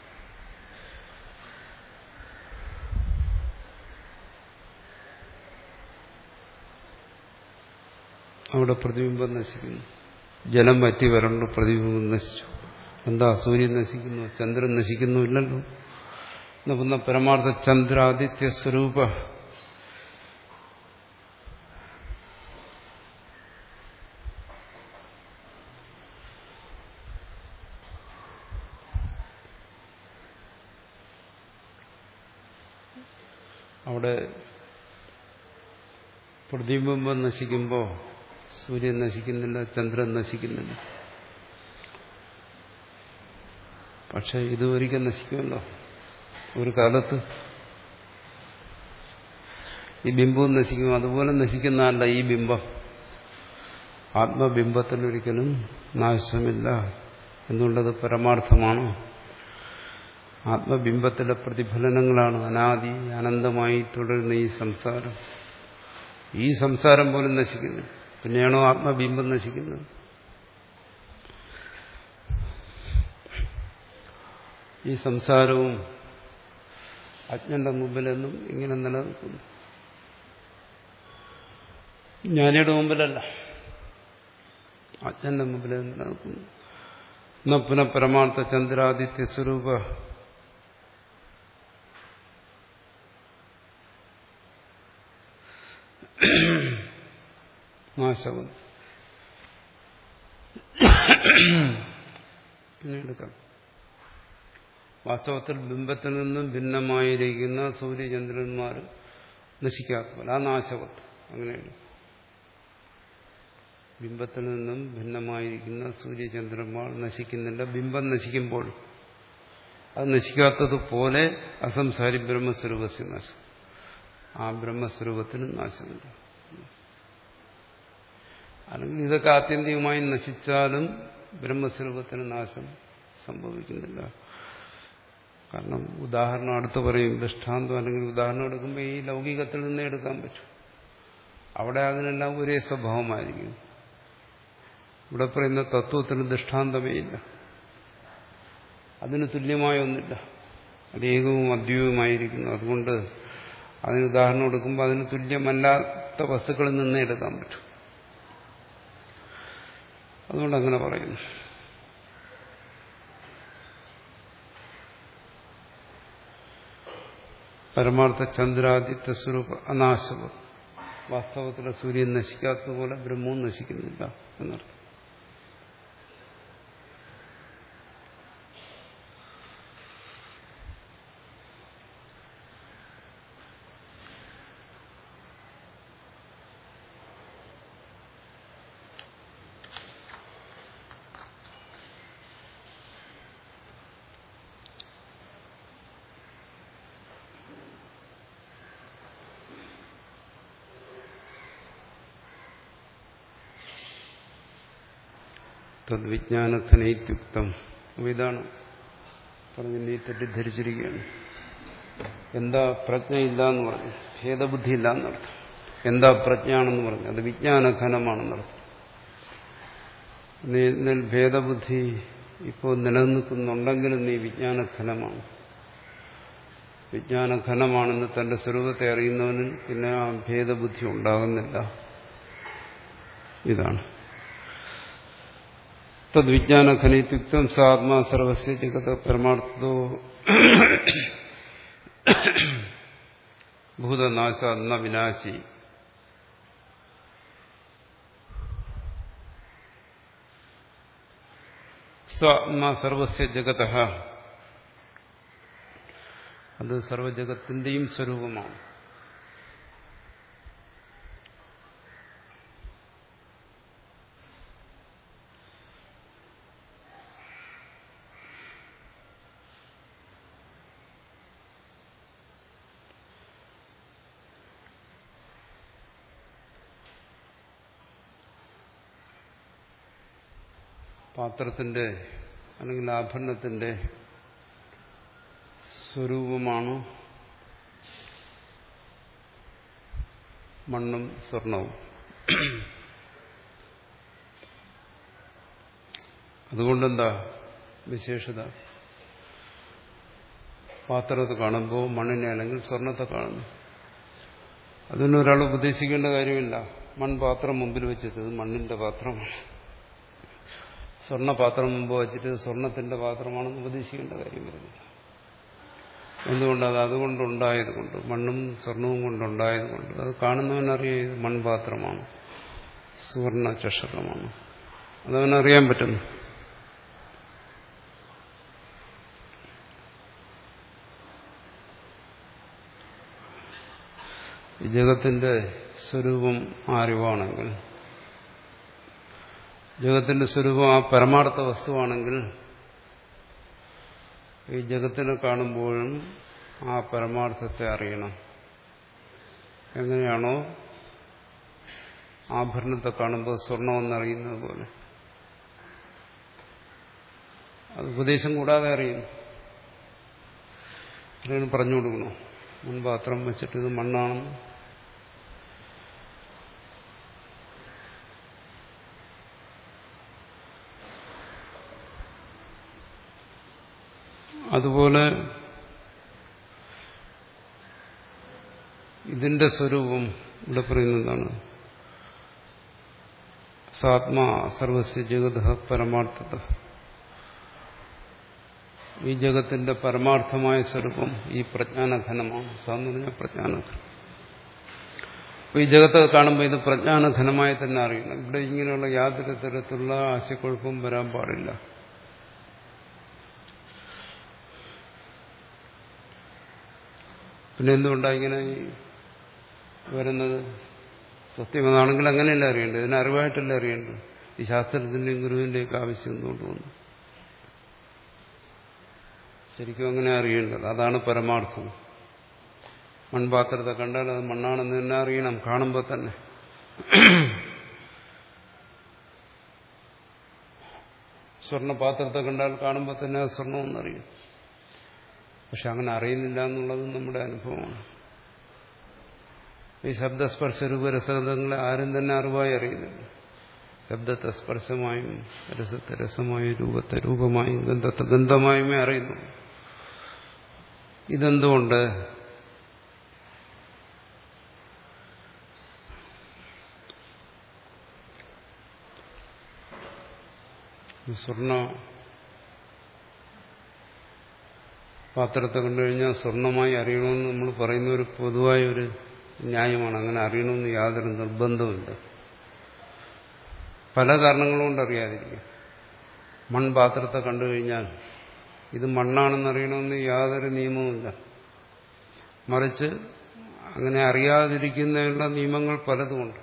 അവിടെ പ്രതിബിംബം നശിക്കുന്നു ജലം വറ്റി വരണ്ട് പ്രതിബിംബം നശിച്ചു എന്താ സൂര്യൻ നശിക്കുന്നു ചന്ദ്രൻ നശിക്കുന്നു ഇല്ലല്ലോ എന്ന പരമാർത്ഥ ചന്ദ്രാദിത്യ സ്വരൂപ അവിടെ പ്രതിബിംബം നശിക്കുമ്പോൾ സൂര്യൻ നശിക്കുന്നില്ല ചന്ദ്രൻ നശിക്കുന്നില്ല പക്ഷെ ഇത് ഒരിക്കൽ നശിക്കുമല്ലോ ഒരു കാലത്ത് ഈ ബിംബവും നശിക്കും അതുപോലെ നശിക്കുന്നതല്ല ഈ ബിംബം ആത്മബിംബത്തിനൊരിക്കലും നാശമില്ല എന്നുള്ളത് പരമാർത്ഥമാണ് ആത്മബിംബത്തിലെ പ്രതിഫലനങ്ങളാണ് അനാദി അനന്തമായി തുടരുന്ന ഈ സംസാരം ഈ സംസാരം പോലും നശിക്കുന്നു പിന്നെയാണോ ആത്മബിംബം നശിക്കുന്നത് ഈ സംസാരവും അജ്ഞന്റെ മുമ്പിലെന്നും ഇങ്ങനെ നിലനിൽക്കുന്നു ജ്ഞാനിയുടെ മുമ്പിലല്ല അജ്ഞന്റെ മുമ്പിൽ നിലനിൽക്കുന്നു എന്നാ പുനഃ പരമാർത്ഥ ചന്ദ്രാദിത്യ സ്വരൂപ നാശവൻ പിന്നെ എടുക്കാം വാസ്തവത്തിൽ ബിംബത്തിൽ നിന്നും ഭിന്നമായിരിക്കുന്ന സൂര്യചന്ദ്രന്മാർ നശിക്കാത്തവല്ല ആ നാശവത്ത് അങ്ങനെയാണ് ബിംബത്തിൽ നിന്നും ഭിന്നമായിരിക്കുന്ന സൂര്യചന്ദ്രന്മാർ നശിക്കുന്നില്ല ബിംബം നശിക്കുമ്പോൾ അത് നശിക്കാത്തതുപോലെ അസംസാരി ബ്രഹ്മസ്വരൂപസ്യ നാശം ആ ബ്രഹ്മസ്വരൂപത്തിന് നാശമില്ല അല്ലെങ്കിൽ ഇതൊക്കെ ആത്യന്തികമായി നശിച്ചാലും ബ്രഹ്മസ്വരൂപത്തിന് നാശം സംഭവിക്കുന്നില്ല കാരണം ഉദാഹരണം അടുത്ത് പറയും ദൃഷ്ടാന്തം അല്ലെങ്കിൽ ഉദാഹരണം എടുക്കുമ്പോൾ ഈ ലൗകികത്തിൽ നിന്നേ എടുക്കാൻ പറ്റും അവിടെ അതിനെല്ലാം ഒരേ സ്വഭാവമായിരിക്കും ഇവിടെ പറയുന്ന തത്വത്തിന് ദൃഷ്ടാന്തമേ ഇല്ല അതിന് തുല്യമായ ഒന്നില്ല അത് ഏകവും അദ്വൈതവുമായിരിക്കുന്നു അതുകൊണ്ട് അതിന് ഉദാഹരണം എടുക്കുമ്പോൾ അതിന് തുല്യമല്ലാത്ത വസ്തുക്കളിൽ നിന്നേ എടുക്കാൻ പറ്റും അതുകൊണ്ട് അങ്ങനെ പറയുന്നു പരമാർത്ഥ ചന്ദ്രാദിത്യ സ്വരൂപ അനാശവ വാസ്തവത്തിലെ സൂര്യൻ നശിക്കാത്തതുപോലെ ബ്രഹ്മവും നശിക്കുന്നില്ല എന്നർത്ഥം തദ്വിജ്ഞാനഘനൈത്യുക്തം അപ്പോൾ ഇതാണ് പറഞ്ഞ് നീ തെറ്റിദ്ധരിച്ചിരിക്കുകയാണ് എന്താ പ്രജ്ഞയില്ല എന്ന് പറഞ്ഞു ഭേദബുദ്ധി ഇല്ല എന്നർത്ഥം എന്താ പ്രജ്ഞാണെന്ന് പറഞ്ഞു അത് വിജ്ഞാനഘനമാണെന്നർത്ഥം നീ ഭേദബുദ്ധി ഇപ്പോൾ നിലനിൽക്കുന്നുണ്ടെങ്കിലും നീ വിജ്ഞാനഘനമാണ് വിജ്ഞാനഘനമാണെന്ന് തന്റെ സ്വരൂപത്തെ അറിയുന്നവന് പിന്നെ ആ ഭേദബുദ്ധി ഉണ്ടാകുന്നില്ല ഇതാണ് തദ്വിജ്ഞാനഘനയുക്തം സാത്മാ സർവസ്യ ജഗത പരമാർത്ഥോ ഭൂതനാശ ന വിനാശി സ്വാത്മാ സർവസ്യ ജഗത അത് സർവജഗത്തിന്റെയും സ്വരൂപമാണ് പാത്രത്തിന്റെ അല്ലെങ്കിൽ ആഭരണത്തിന്റെ സ്വരൂപമാണ് മണ്ണും സ്വർണവും അതുകൊണ്ടെന്താ വിശേഷത പാത്രത്തെ കാണുമ്പോൾ മണ്ണിനെ അല്ലെങ്കിൽ സ്വർണത്തെ കാണുന്നു അതിന് ഒരാൾ ഉപദേശിക്കേണ്ട കാര്യമില്ല മൺപാത്രം മുമ്പിൽ വെച്ചിട്ട് ഇത് മണ്ണിന്റെ പാത്രമാണ് സ്വർണ്ണപാത്രം മുമ്പ് വെച്ചിട്ട് സ്വർണത്തിന്റെ പാത്രമാണെന്ന് ഉപദേശിക്കേണ്ട കാര്യം വരുന്നില്ല എന്തുകൊണ്ട് അത് അതുകൊണ്ടുണ്ടായത് കൊണ്ട് മണ്ണും സ്വർണവും കൊണ്ടുണ്ടായത് കൊണ്ട് അത് കാണുന്നവനറിയാം ഇത് മൺപാത്രമാണ് സുവർണ ചഷകമാണ് അതവനറിയാൻ പറ്റുന്നു ഈ ജഗത്തിന്റെ സ്വരൂപം അറിവാണെങ്കിൽ ജഗത്തിന്റെ സ്വരൂപം ആ പരമാർത്ഥ വസ്തുവാണെങ്കിൽ ഈ ജഗത്തിനെ കാണുമ്പോഴും ആ പരമാർത്ഥത്തെ അറിയണം എങ്ങനെയാണോ ആഭരണത്തെ കാണുമ്പോൾ സ്വർണമെന്നറിയുന്നത് പോലെ അത് ഉപദേശം കൂടാതെ അറിയുന്നു അറിയണം പറഞ്ഞു കൊടുക്കണോ മുൻപാത്രം വെച്ചിട്ട് ഇത് മണ്ണാണെന്ന് അതുപോലെ ഇതിന്റെ സ്വരൂപം ഇവിടെ പറയുന്നതാണ് സാത്മാ സർവസ്യ ജഗത പരമാർത്ഥത ഈ ജഗത്തിന്റെ പരമാർത്ഥമായ സ്വരൂപം ഈ പ്രജ്ഞാനഘനമാണ് സാന്ന് പറഞ്ഞാൽ പ്രജ്ഞാനഘനം അപ്പൊ ഈ ജഗത്തെ കാണുമ്പോൾ ഇത് പ്രജ്ഞാനഘനമായി തന്നെ അറിയണം ഇവിടെ ഇങ്ങനെയുള്ള യാതൊരു തരത്തിലുള്ള ആശയക്കുഴപ്പവും വരാൻ പാടില്ല പിന്നെ എന്തുകൊണ്ടാണ് ഇങ്ങനെ വരുന്നത് സത്യമതാണെങ്കിൽ അങ്ങനെയല്ല അറിയേണ്ടത് ഇതിനെ അറിവായിട്ടല്ല അറിയേണ്ടത് ഈ ശാസ്ത്രത്തിന്റെയും ഗുരുവിന്റെയൊക്കെ ആവശ്യം എന്തുകൊണ്ട് വന്നു ശരിക്കും അങ്ങനെ അറിയേണ്ടത് അതാണ് പരമാർത്ഥം മൺപാത്രത്തെ കണ്ടാൽ അത് മണ്ണാണെന്ന് തന്നെ അറിയണം കാണുമ്പോൾ തന്നെ സ്വർണ്ണപാത്രത്തെ കണ്ടാൽ കാണുമ്പോൾ തന്നെ അത് സ്വർണ്ണമെന്നറിയും പക്ഷെ അങ്ങനെ അറിയുന്നില്ല എന്നുള്ളത് നമ്മുടെ അനുഭവമാണ് ഈ ശബ്ദസ്പർശ രൂപരസഗന്ധങ്ങളെ ആരും തന്നെ അറിവായി അറിയുന്നില്ല ശബ്ദത്തെ സ്പർശമായും രസത്തെ രസമായും രൂപത്തെ രൂപമായും ഗന്ധത്തെ ഗന്ധമായുമേ അറിയുന്നു ഇതെന്തുകൊണ്ട് സ്വർണ്ണ പാത്രത്തെ കണ്ടുകഴിഞ്ഞാൽ സ്വർണമായി അറിയണമെന്ന് നമ്മൾ പറയുന്ന ഒരു പൊതുവായ ഒരു ന്യായമാണ് അങ്ങനെ അറിയണമെന്ന് യാതൊരു നിർബന്ധമില്ല പല കാരണങ്ങളും കൊണ്ട് അറിയാതിരിക്കും മൺപാത്രത്തെ കണ്ടു കഴിഞ്ഞാൽ ഇത് മണ്ണാണെന്ന് അറിയണമെന്ന് യാതൊരു നിയമവുമില്ല മറിച്ച് അങ്ങനെ അറിയാതിരിക്കുന്നതിനുള്ള നിയമങ്ങൾ പലതുമുണ്ട്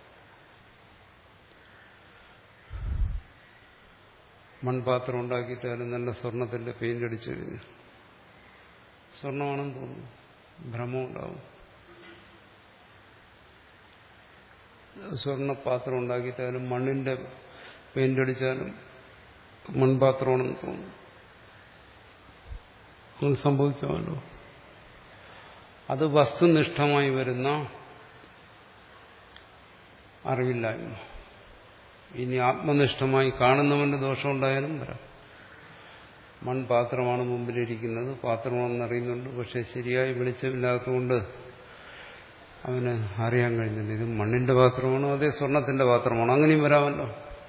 മൺപാത്രം ഉണ്ടാക്കിയിട്ട് അതിന് നല്ല സ്വർണത്തിന്റെ പെയിന്റ് അടിച്ചു കഴിഞ്ഞു സ്വർണമാണെന്ന് തോന്നുന്നു ഭ്രമം ഉണ്ടാവും സ്വർണ്ണപാത്രം ഉണ്ടാക്കിയിട്ട് അതിന് മണ്ണിന്റെ പെയിന്റ് അടിച്ചാലും മൺപാത്രമാണെന്ന് തോന്നുന്നു അങ്ങനെ സംഭവിക്കാമല്ലോ അത് വസ്തുനിഷ്ഠമായി വരുന്ന അറിവില്ലായ്മ ഇനി ആത്മനിഷ്ഠമായി കാണുന്നവന്റെ ദോഷമുണ്ടായാലും വരാം മൺപാത്രമാണ് മുമ്പിലിരിക്കുന്നത് പാത്രമാണെന്ന് അറിയുന്നുണ്ട് പക്ഷെ ശരിയായി വെളിച്ചമില്ലാത്തതുകൊണ്ട് അവന് അറിയാൻ കഴിഞ്ഞില്ല ഇത് മണ്ണിന്റെ പാത്രമാണോ അതേ സ്വർണത്തിന്റെ പാത്രമാണോ അങ്ങനെയും വരാമല്ലോ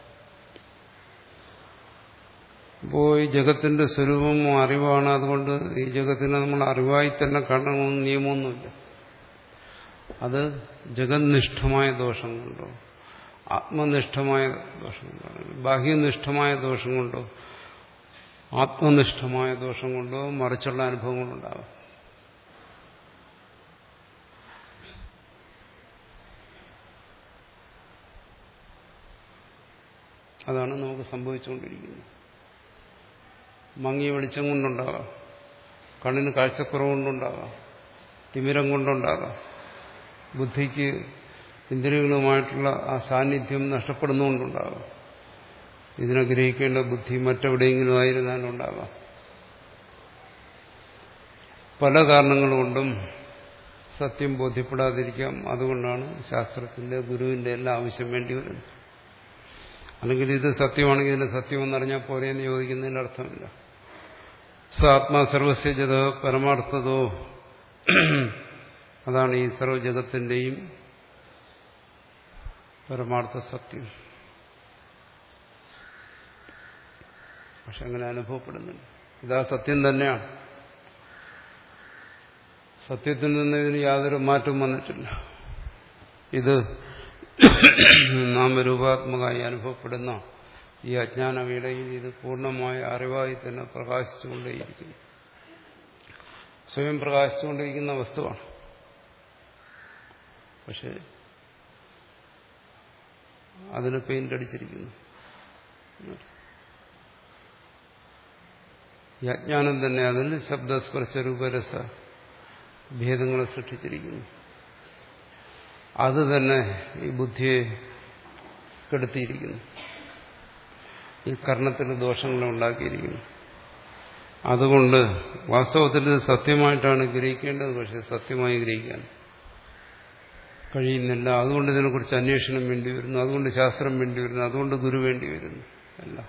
അപ്പോൾ ഈ ജഗത്തിന്റെ സ്വരൂപം അറിവാണ് അതുകൊണ്ട് ഈ ജഗത്തിനെ നമ്മൾ അറിവായി തന്നെ കാണണമെന്ന് നിയമമൊന്നുമില്ല അത് ജഗന്നിഷ്ഠമായ ദോഷം കൊണ്ടോ ആത്മനിഷ്ഠമായ ദോഷം കൊണ്ടോ ബാഹ്യനിഷ്ഠമായ ദോഷം കൊണ്ടോ ആത്മനിഷ്ഠമായ ദോഷം കൊണ്ടോ മറിച്ചുള്ള അനുഭവങ്ങളുണ്ടാകും അതാണ് നമുക്ക് സംഭവിച്ചുകൊണ്ടിരിക്കുന്നത് മങ്ങിയ വെളിച്ചം കൊണ്ടുണ്ടാകാം കണ്ണിന് കാഴ്ചക്കുറവ് കൊണ്ടുണ്ടാകാം തിമിരം കൊണ്ടുണ്ടാകാം ബുദ്ധിക്ക് ഇന്ദ്രിയങ്ങളുമായിട്ടുള്ള ആ സാന്നിധ്യം നഷ്ടപ്പെടുന്നുകൊണ്ടുണ്ടാകാം ഇതിനെ ഗ്രഹിക്കേണ്ട ബുദ്ധി മറ്റെവിടെയെങ്കിലും ആയിരുന്നാലുണ്ടാകാം പല കാരണങ്ങൾ കൊണ്ടും സത്യം ബോധ്യപ്പെടാതിരിക്കാം അതുകൊണ്ടാണ് ശാസ്ത്രത്തിന്റെ ഗുരുവിന്റെ എല്ലാം ആവശ്യം വേണ്ടി വരുന്നത് അല്ലെങ്കിൽ ഇത് സത്യമാണെങ്കിൽ ഇതിന്റെ സത്യമെന്നറിഞ്ഞാൽ പോരെ എന്ന് ചോദിക്കുന്നതിന് അർത്ഥമില്ല സാത്മാ സർവസ്യജത പരമാർത്ഥതോ അതാണ് ഈ സർവജഗത്തിന്റെയും പരമാർത്ഥ സത്യം പക്ഷെ അങ്ങനെ അനുഭവപ്പെടുന്നുണ്ട് ഇതാ സത്യം തന്നെയാണ് സത്യത്തിൽ നിന്ന് ഇതിന് യാതൊരു മാറ്റവും വന്നിട്ടില്ല ഇത് നാമരൂപാത്മകമായി അനുഭവപ്പെടുന്ന ഈ അജ്ഞാനവേളയിൽ ഇത് പൂർണ്ണമായ അറിവായി തന്നെ പ്രകാശിച്ചുകൊണ്ടേയിരിക്കുന്നു സ്വയം പ്രകാശിച്ചുകൊണ്ടിരിക്കുന്ന വസ്തുവാണ് പക്ഷെ അതിന് പെയിന്റ് അടിച്ചിരിക്കുന്നു ഈ അജ്ഞാനം തന്നെ അതിൽ ശബ്ദസ്പർശ രൂപരസ ഭേദങ്ങളെ സൃഷ്ടിച്ചിരിക്കുന്നു അത് തന്നെ ഈ ബുദ്ധിയെ കെടുത്തിയിരിക്കുന്നു ഈ കർണത്തിന് ദോഷങ്ങളെ ഉണ്ടാക്കിയിരിക്കുന്നു അതുകൊണ്ട് വാസ്തവത്തിൽ ഇത് സത്യമായിട്ടാണ് ഗ്രഹിക്കേണ്ടത് പക്ഷെ സത്യമായി ഗ്രഹിക്കാൻ കഴിയുന്നില്ല അതുകൊണ്ട് ഇതിനെക്കുറിച്ച് അന്വേഷണം വേണ്ടി വരുന്നു അതുകൊണ്ട് ശാസ്ത്രം വേണ്ടി വരുന്നു അതുകൊണ്ട് ഗുരു വേണ്ടി വരുന്നു എല്ലാം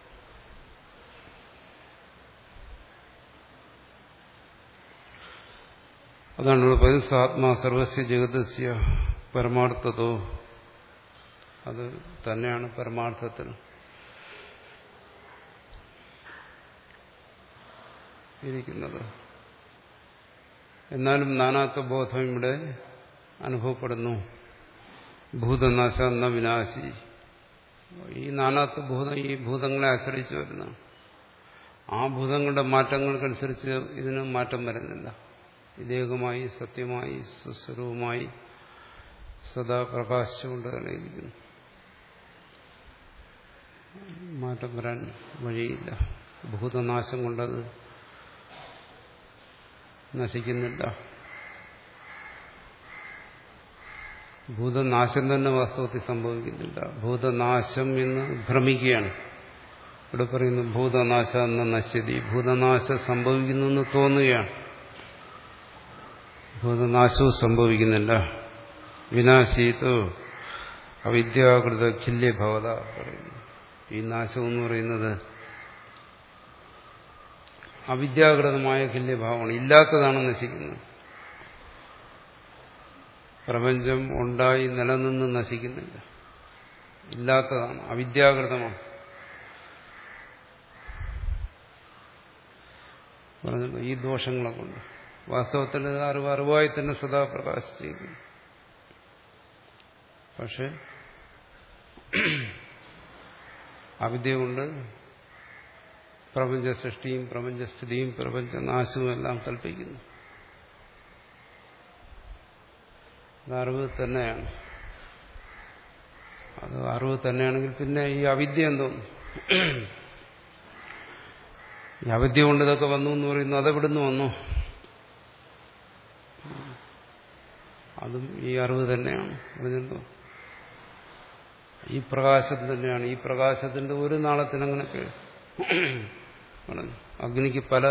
അതാണ് ഇവിടെ പറയുന്നത് സാത്മാ സർവസ്യ ജഗതസ്യ പരമാർത്ഥതോ അത് തന്നെയാണ് പരമാർത്ഥത്തിൽ ഇരിക്കുന്നത് എന്നാലും നാനാത്വ ബോധം ഇവിടെ അനുഭവപ്പെടുന്നു ഭൂതനാശ എന്ന വിനാശി ഈ നാനാത്വ ഭൂതം ഈ ഭൂതങ്ങളെ ആശ്രയിച്ചു വരുന്നതാണ് ആ ഭൂതങ്ങളുടെ മാറ്റങ്ങൾക്കനുസരിച്ച് ഇതിന് മാറ്റം വരുന്നില്ല ഇതേകമായി സത്യമായി സുസ്വരവുമായി സദാ പ്രകാശിച്ചുകൊണ്ട് തന്നെ ഇരിക്കുന്നു മാറ്റം വരാൻ വഴിയില്ല ഭൂതനാശം കൊണ്ടത് നശിക്കുന്നില്ല ഭൂതനാശം തന്നെ വാസ്തവത്തിൽ സംഭവിക്കുന്നില്ല ഭൂതനാശം എന്ന് ഭ്രമിക്കുകയാണ് ഇവിടെ പറയുന്നു ഭൂതനാശ എന്ന നശ്യതി ഭൂതനാശം സംഭവിക്കുന്നു എന്ന് തോന്നുകയാണ് ഭൂതനാശവും സംഭവിക്കുന്നില്ല വിനാശീതോ അവിദ്യാകൃത ഖില്യഭവത പറയുന്നു ഈ നാശം എന്ന് പറയുന്നത് അവിദ്യാകൃതമായ ഖില്യഭാവമാണ് ഇല്ലാത്തതാണ് നശിക്കുന്നത് പ്രപഞ്ചം ഉണ്ടായി നിലനിന്ന് നശിക്കുന്നില്ല ഇല്ലാത്തതാണ് അവിദ്യാകൃതമാണ് പറഞ്ഞല്ലോ ഈ ദോഷങ്ങളെ കൊണ്ട് വാസ്തവത്തിൽ അറിവ് അറിവായി തന്നെ സദാ പ്രകാശിച്ചിരിക്കുന്നു പക്ഷെ അവിദ്യ കൊണ്ട് പ്രപഞ്ച സൃഷ്ടിയും പ്രപഞ്ചസ്ഥിതിയും പ്രപഞ്ചനാശവും എല്ലാം കൽപ്പിക്കുന്നു അത് അറിവ് തന്നെയാണ് അത് അറിവ് തന്നെയാണെങ്കിൽ പിന്നെ ഈ അവിദ്യ എന്തോന്നു ഈ അവിദ്യ കൊണ്ട് ഇതൊക്കെ വന്നു എന്ന് പറയുന്നു അതെവിടുന്ന് വന്നു അതും ഈ അറിവ് തന്നെയാണ് പറഞ്ഞല്ലോ ഈ പ്രകാശം തന്നെയാണ് ഈ പ്രകാശത്തിന്റെ ഒരു നാളത്തിനങ്ങനെ പറഞ്ഞു അഗ്നിക്ക് പല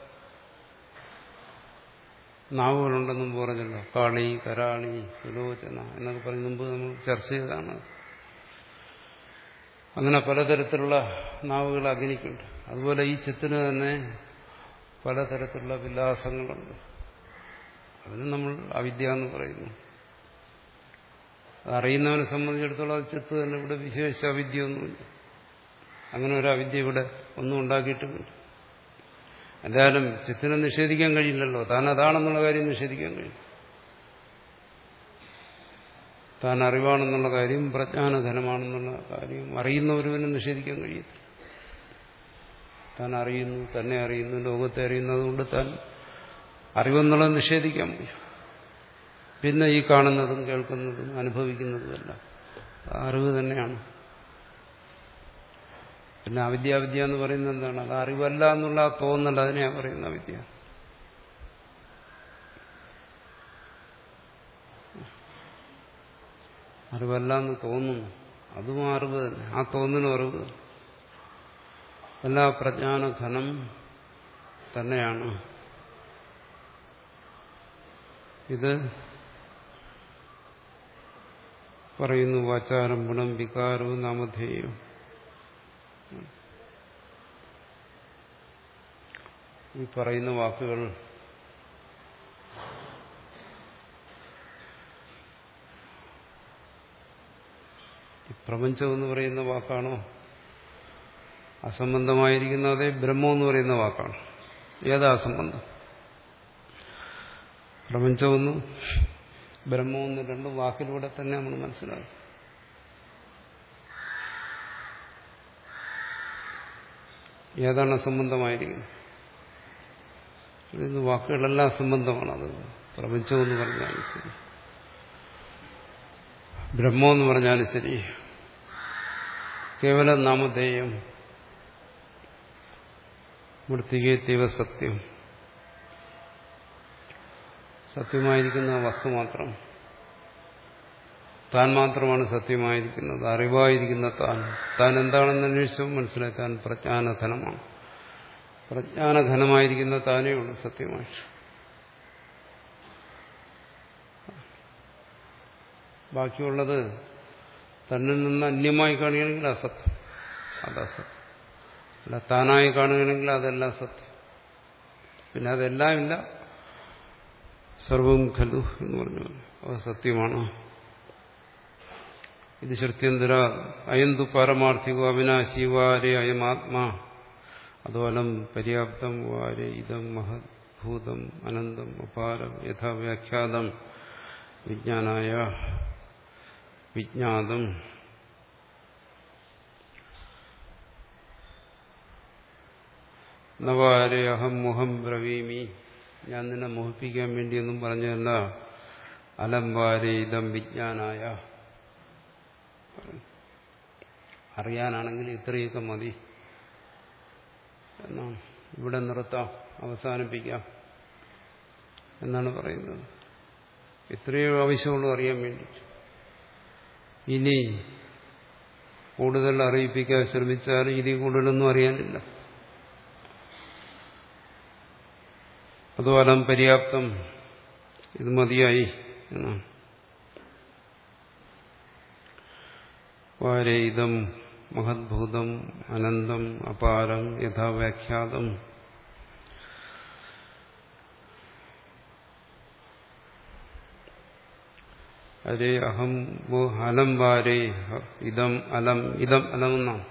നാവുകളുണ്ടെന്നും പറഞ്ഞല്ലോ കാളി കരാളി സുലോചന എന്നൊക്കെ പറഞ്ഞ മുമ്പ് നമ്മൾ ചർച്ച ചെയ്തതാണ് അങ്ങനെ പലതരത്തിലുള്ള നാവുകൾ അഗ്നിക്കുണ്ട് അതുപോലെ ഈ ചിത്തിന് തന്നെ പലതരത്തിലുള്ള വിലാസങ്ങളുണ്ട് അതിന് നമ്മൾ അവിദ്യ എന്ന് പറയുന്നു അറിയുന്നവനെ സംബന്ധിച്ചിടത്തോളം അത് ചിത്ത് തന്നെ ഇവിടെ വിശേഷിച്ച അവിദ്യയൊന്നുമില്ല അങ്ങനെ ഒരു അവിദ്യ ഇവിടെ ഒന്നും ഉണ്ടാക്കിയിട്ടുമില്ല എന്തായാലും ചിത്തിനെ നിഷേധിക്കാൻ കഴിയില്ലല്ലോ താൻ അതാണെന്നുള്ള കാര്യം നിഷേധിക്കാൻ കഴിയും താൻ അറിവാണെന്നുള്ള കാര്യം പ്രജ്ഞാനഘനമാണെന്നുള്ള കാര്യം അറിയുന്ന ഒരുവനെ നിഷേധിക്കാൻ കഴിയത്തില്ല താൻ അറിയുന്നു തന്നെ അറിയുന്നു ലോകത്തെ അറിയുന്നു അതുകൊണ്ട് താൻ അറിവെന്നുള്ളത് നിഷേധിക്കാൻ വയ്യ പിന്നെ ഈ കാണുന്നതും കേൾക്കുന്നതും അനുഭവിക്കുന്നതുമല്ല അറിവ് തന്നെയാണ് പിന്നെ അവിദ്യാവിദ്യ എന്ന് പറയുന്നത് എന്താണ് അത് അറിവല്ല എന്നുള്ള ആ തോന്നൽ അതിനെയാ പറയുന്ന വിദ്യ അറിവല്ല എന്ന് തോന്നുന്നു അതും അറിവ് തന്നെ ആ തോന്നലും അറിവ് എല്ലാ പ്രജ്ഞാനഘനം തന്നെയാണ് ഇത് പറയുന്നു വാചാരം ഗുണം വികാരവും നാമധേയവും ഈ പറയുന്ന വാക്കുകൾ ഈ പ്രപഞ്ചം എന്ന് പറയുന്ന വാക്കാണോ അസംബന്ധമായിരിക്കുന്ന അതേ ബ്രഹ്മം എന്ന് പറയുന്ന വാക്കാണ് ഏതാ അസംബന്ധം പ്രപഞ്ചമൊന്നും ബ്രഹ്മമെന്ന് രണ്ട് വാക്കിലൂടെ തന്നെ നമ്മൾ മനസ്സിലാക്കും ഏതാണ് അസംബന്ധമായിരിക്കുന്നത് ഇന്ന് വാക്കുകളെല്ലാം അസംബന്ധമാണ് അത് പ്രപഞ്ചമെന്ന് പറഞ്ഞാലും ശരി ബ്രഹ്മമെന്ന് പറഞ്ഞാലും ശരി കേവലം നാമധേയം മൃത്തികേത്യവ സത്യം സത്യമായിരിക്കുന്ന വസ്തു മാത്രം താൻ മാത്രമാണ് സത്യമായിരിക്കുന്നത് അറിവായിരിക്കുന്ന താൻ താൻ എന്താണെന്ന് അന്വേഷിച്ചപ്പോൾ മനസ്സിലായി താൻ പ്രജ്ഞാനഘനമാണ് പ്രജ്ഞാനഘനമായിരിക്കുന്ന താനേ ഉള്ളൂ സത്യമായിട്ട് ബാക്കിയുള്ളത് തന്നിൽ നിന്ന് അന്യമായി കാണുകയാണെങ്കിൽ അസത്യം അതസത്യം അല്ല താനായി കാണുകയാണെങ്കിൽ അതെല്ലാം സത്യം പിന്നെ അതെല്ലാം ഇല്ല സർവം ഖലു എന്ന് പറഞ്ഞു അത് സത്യമാണ് ഇത് ശ്രുത്യന്തര അയന്തു പാരമാർത്ഥികോ അവിനാശി വാരെ അയമാത്മാ അതോലം പര്യാപ്തം വാരെ ഇതം മഹഭൂതം അനന്തം അപാരം യഥാ വ്യാഖ്യാതം വിജ്ഞാനായ വിജ്ഞാതം നവാരെ അഹം മുഹം ബ്രവീമി ഞാൻ നിന്നെ മോഹിപ്പിക്കാൻ വേണ്ടിയൊന്നും പറഞ്ഞതല്ല അലംവാരെ ഇതം വിജ്ഞാനായ അറിയാനാണെങ്കിൽ ഇത്രയൊക്കെ മതി എന്നാണ് ഇവിടെ നിർത്താം അവസാനിപ്പിക്കാം എന്നാണ് പറയുന്നത് ഇത്രയോ ആവശ്യമുള്ളൂ അറിയാൻ വേണ്ടി ഇനി കൂടുതൽ അറിയിപ്പിക്കാൻ ശ്രമിച്ചാലും ഇതിൽ കൂടുതലൊന്നും അറിയാനില്ല അതുപോലെ പര്യാപ്തം ഇത് മതിയായി എന്നാണ് വാരെ ഇതം മഹദ്ഭൂതം അനന്തം അപാരം യഥാവ്യാഖ്യാതം അരേ അഹം അലം വാരേ ഇതം അലം ഇതം അലം എന്നാണ്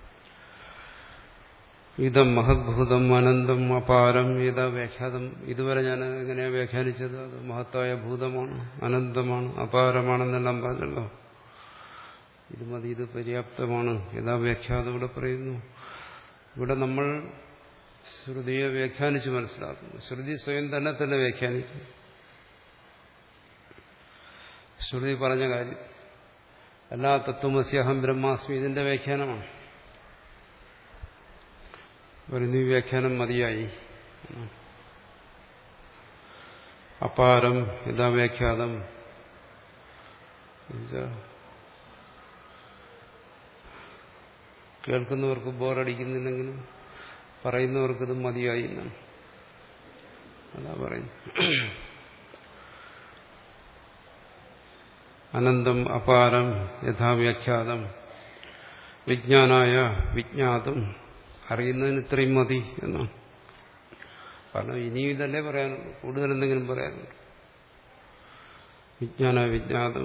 ഇതം മഹദ്ഭൂതം അനന്തം അപാരം ഇത വ്യാഖ്യാതം ഇതുവരെ ഞാൻ എങ്ങനെയാണ് വ്യാഖ്യാനിച്ചത് അത് മഹത്തായ ഭൂതമാണ് അനന്തമാണ് അപാരമാണെന്നെല്ലാം പറഞ്ഞല്ലോ ഇത് മതി ഇത് പര്യാപ്തമാണ് യഥാ വ്യാഖ്യാതം ഇവിടെ പറയുന്നു ഇവിടെ നമ്മൾ ശ്രുതിയെ വ്യാഖ്യാനിച്ച് മനസ്സിലാക്കുന്നു ശ്രുതി സ്വയം തന്നെ തന്നെ വ്യാഖ്യാനിക്കും ശ്രുതി പറഞ്ഞ കാര്യം എല്ലാ തത്വമസ്യഹം ബ്രഹ്മാസ്മി ഇതിന്റെ വ്യാഖ്യാനമാണ് പറയുന്നു ഈ വ്യാഖ്യാനം മതിയായി അപാരം യഥാ വ്യാഖ്യാതം കേൾക്കുന്നവർക്ക് ബോറടിക്കുന്നില്ലെങ്കിലും പറയുന്നവർക്കിത് മതിയായി എന്നാണ് അതാ പറയുന്നു അനന്തം അപാരം യഥാവ്യാഖ്യാതം വിജ്ഞാനായ വിജ്ഞാതം അറിയുന്നതിന് ഇത്രയും മതി എന്നാണ് കാരണം ഇനിയും ഇതല്ലേ പറയാനുള്ളൂ കൂടുതൽ എന്തെങ്കിലും പറയാനുണ്ട് വിജ്ഞാന വിജ്ഞാതം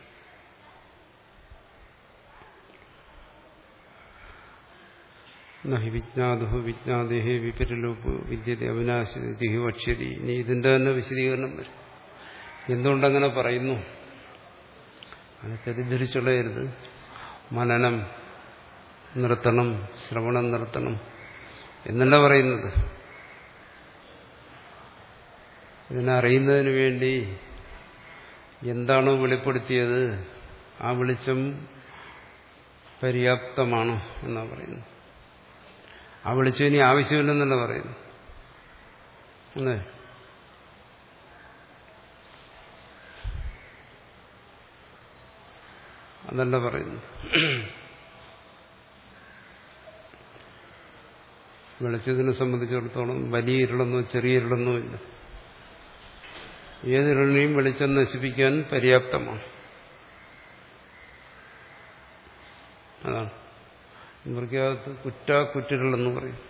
നഹി വിജ്ഞാതു വിജ്ഞാദേഹി വിപരിലോപ്പ് വിദ്യത അവിനാശി വക്ഷ്യതി ഇനി ഇതിന്റെ തന്നെ വിശദീകരണം വരും എന്തുകൊണ്ടങ്ങനെ പറയുന്നു അത് തെറ്റിദ്ധരിച്ചുള്ളരുത് മനനം നിർത്തണം ശ്രവണം നിർത്തണം എന്നല്ല പറയുന്നത് ഇതിനെ അറിയുന്നതിന് വേണ്ടി എന്താണോ വെളിപ്പെടുത്തിയത് ആ വെളിച്ചം പര്യാപ്തമാണ് എന്നാണ് പറയുന്നത് ആ വെളിച്ചം ഇനി ആവശ്യമില്ലെന്നല്ല പറയുന്നു അല്ലേ അതല്ല പറയുന്നു വെളിച്ചത്തിനെ സംബന്ധിച്ചിടത്തോളം വലിയ ഇരുളെന്നോ ചെറിയ ഇരുളെന്നോ ഇല്ല ഏതിരുളിനെയും വെളിച്ചം നശിപ്പിക്കാൻ പര്യാപ്തമാണ് അതാണ് മുറിക്കകത്ത് കുറ്റ കുറ്റിരുളെന്ന് പറയും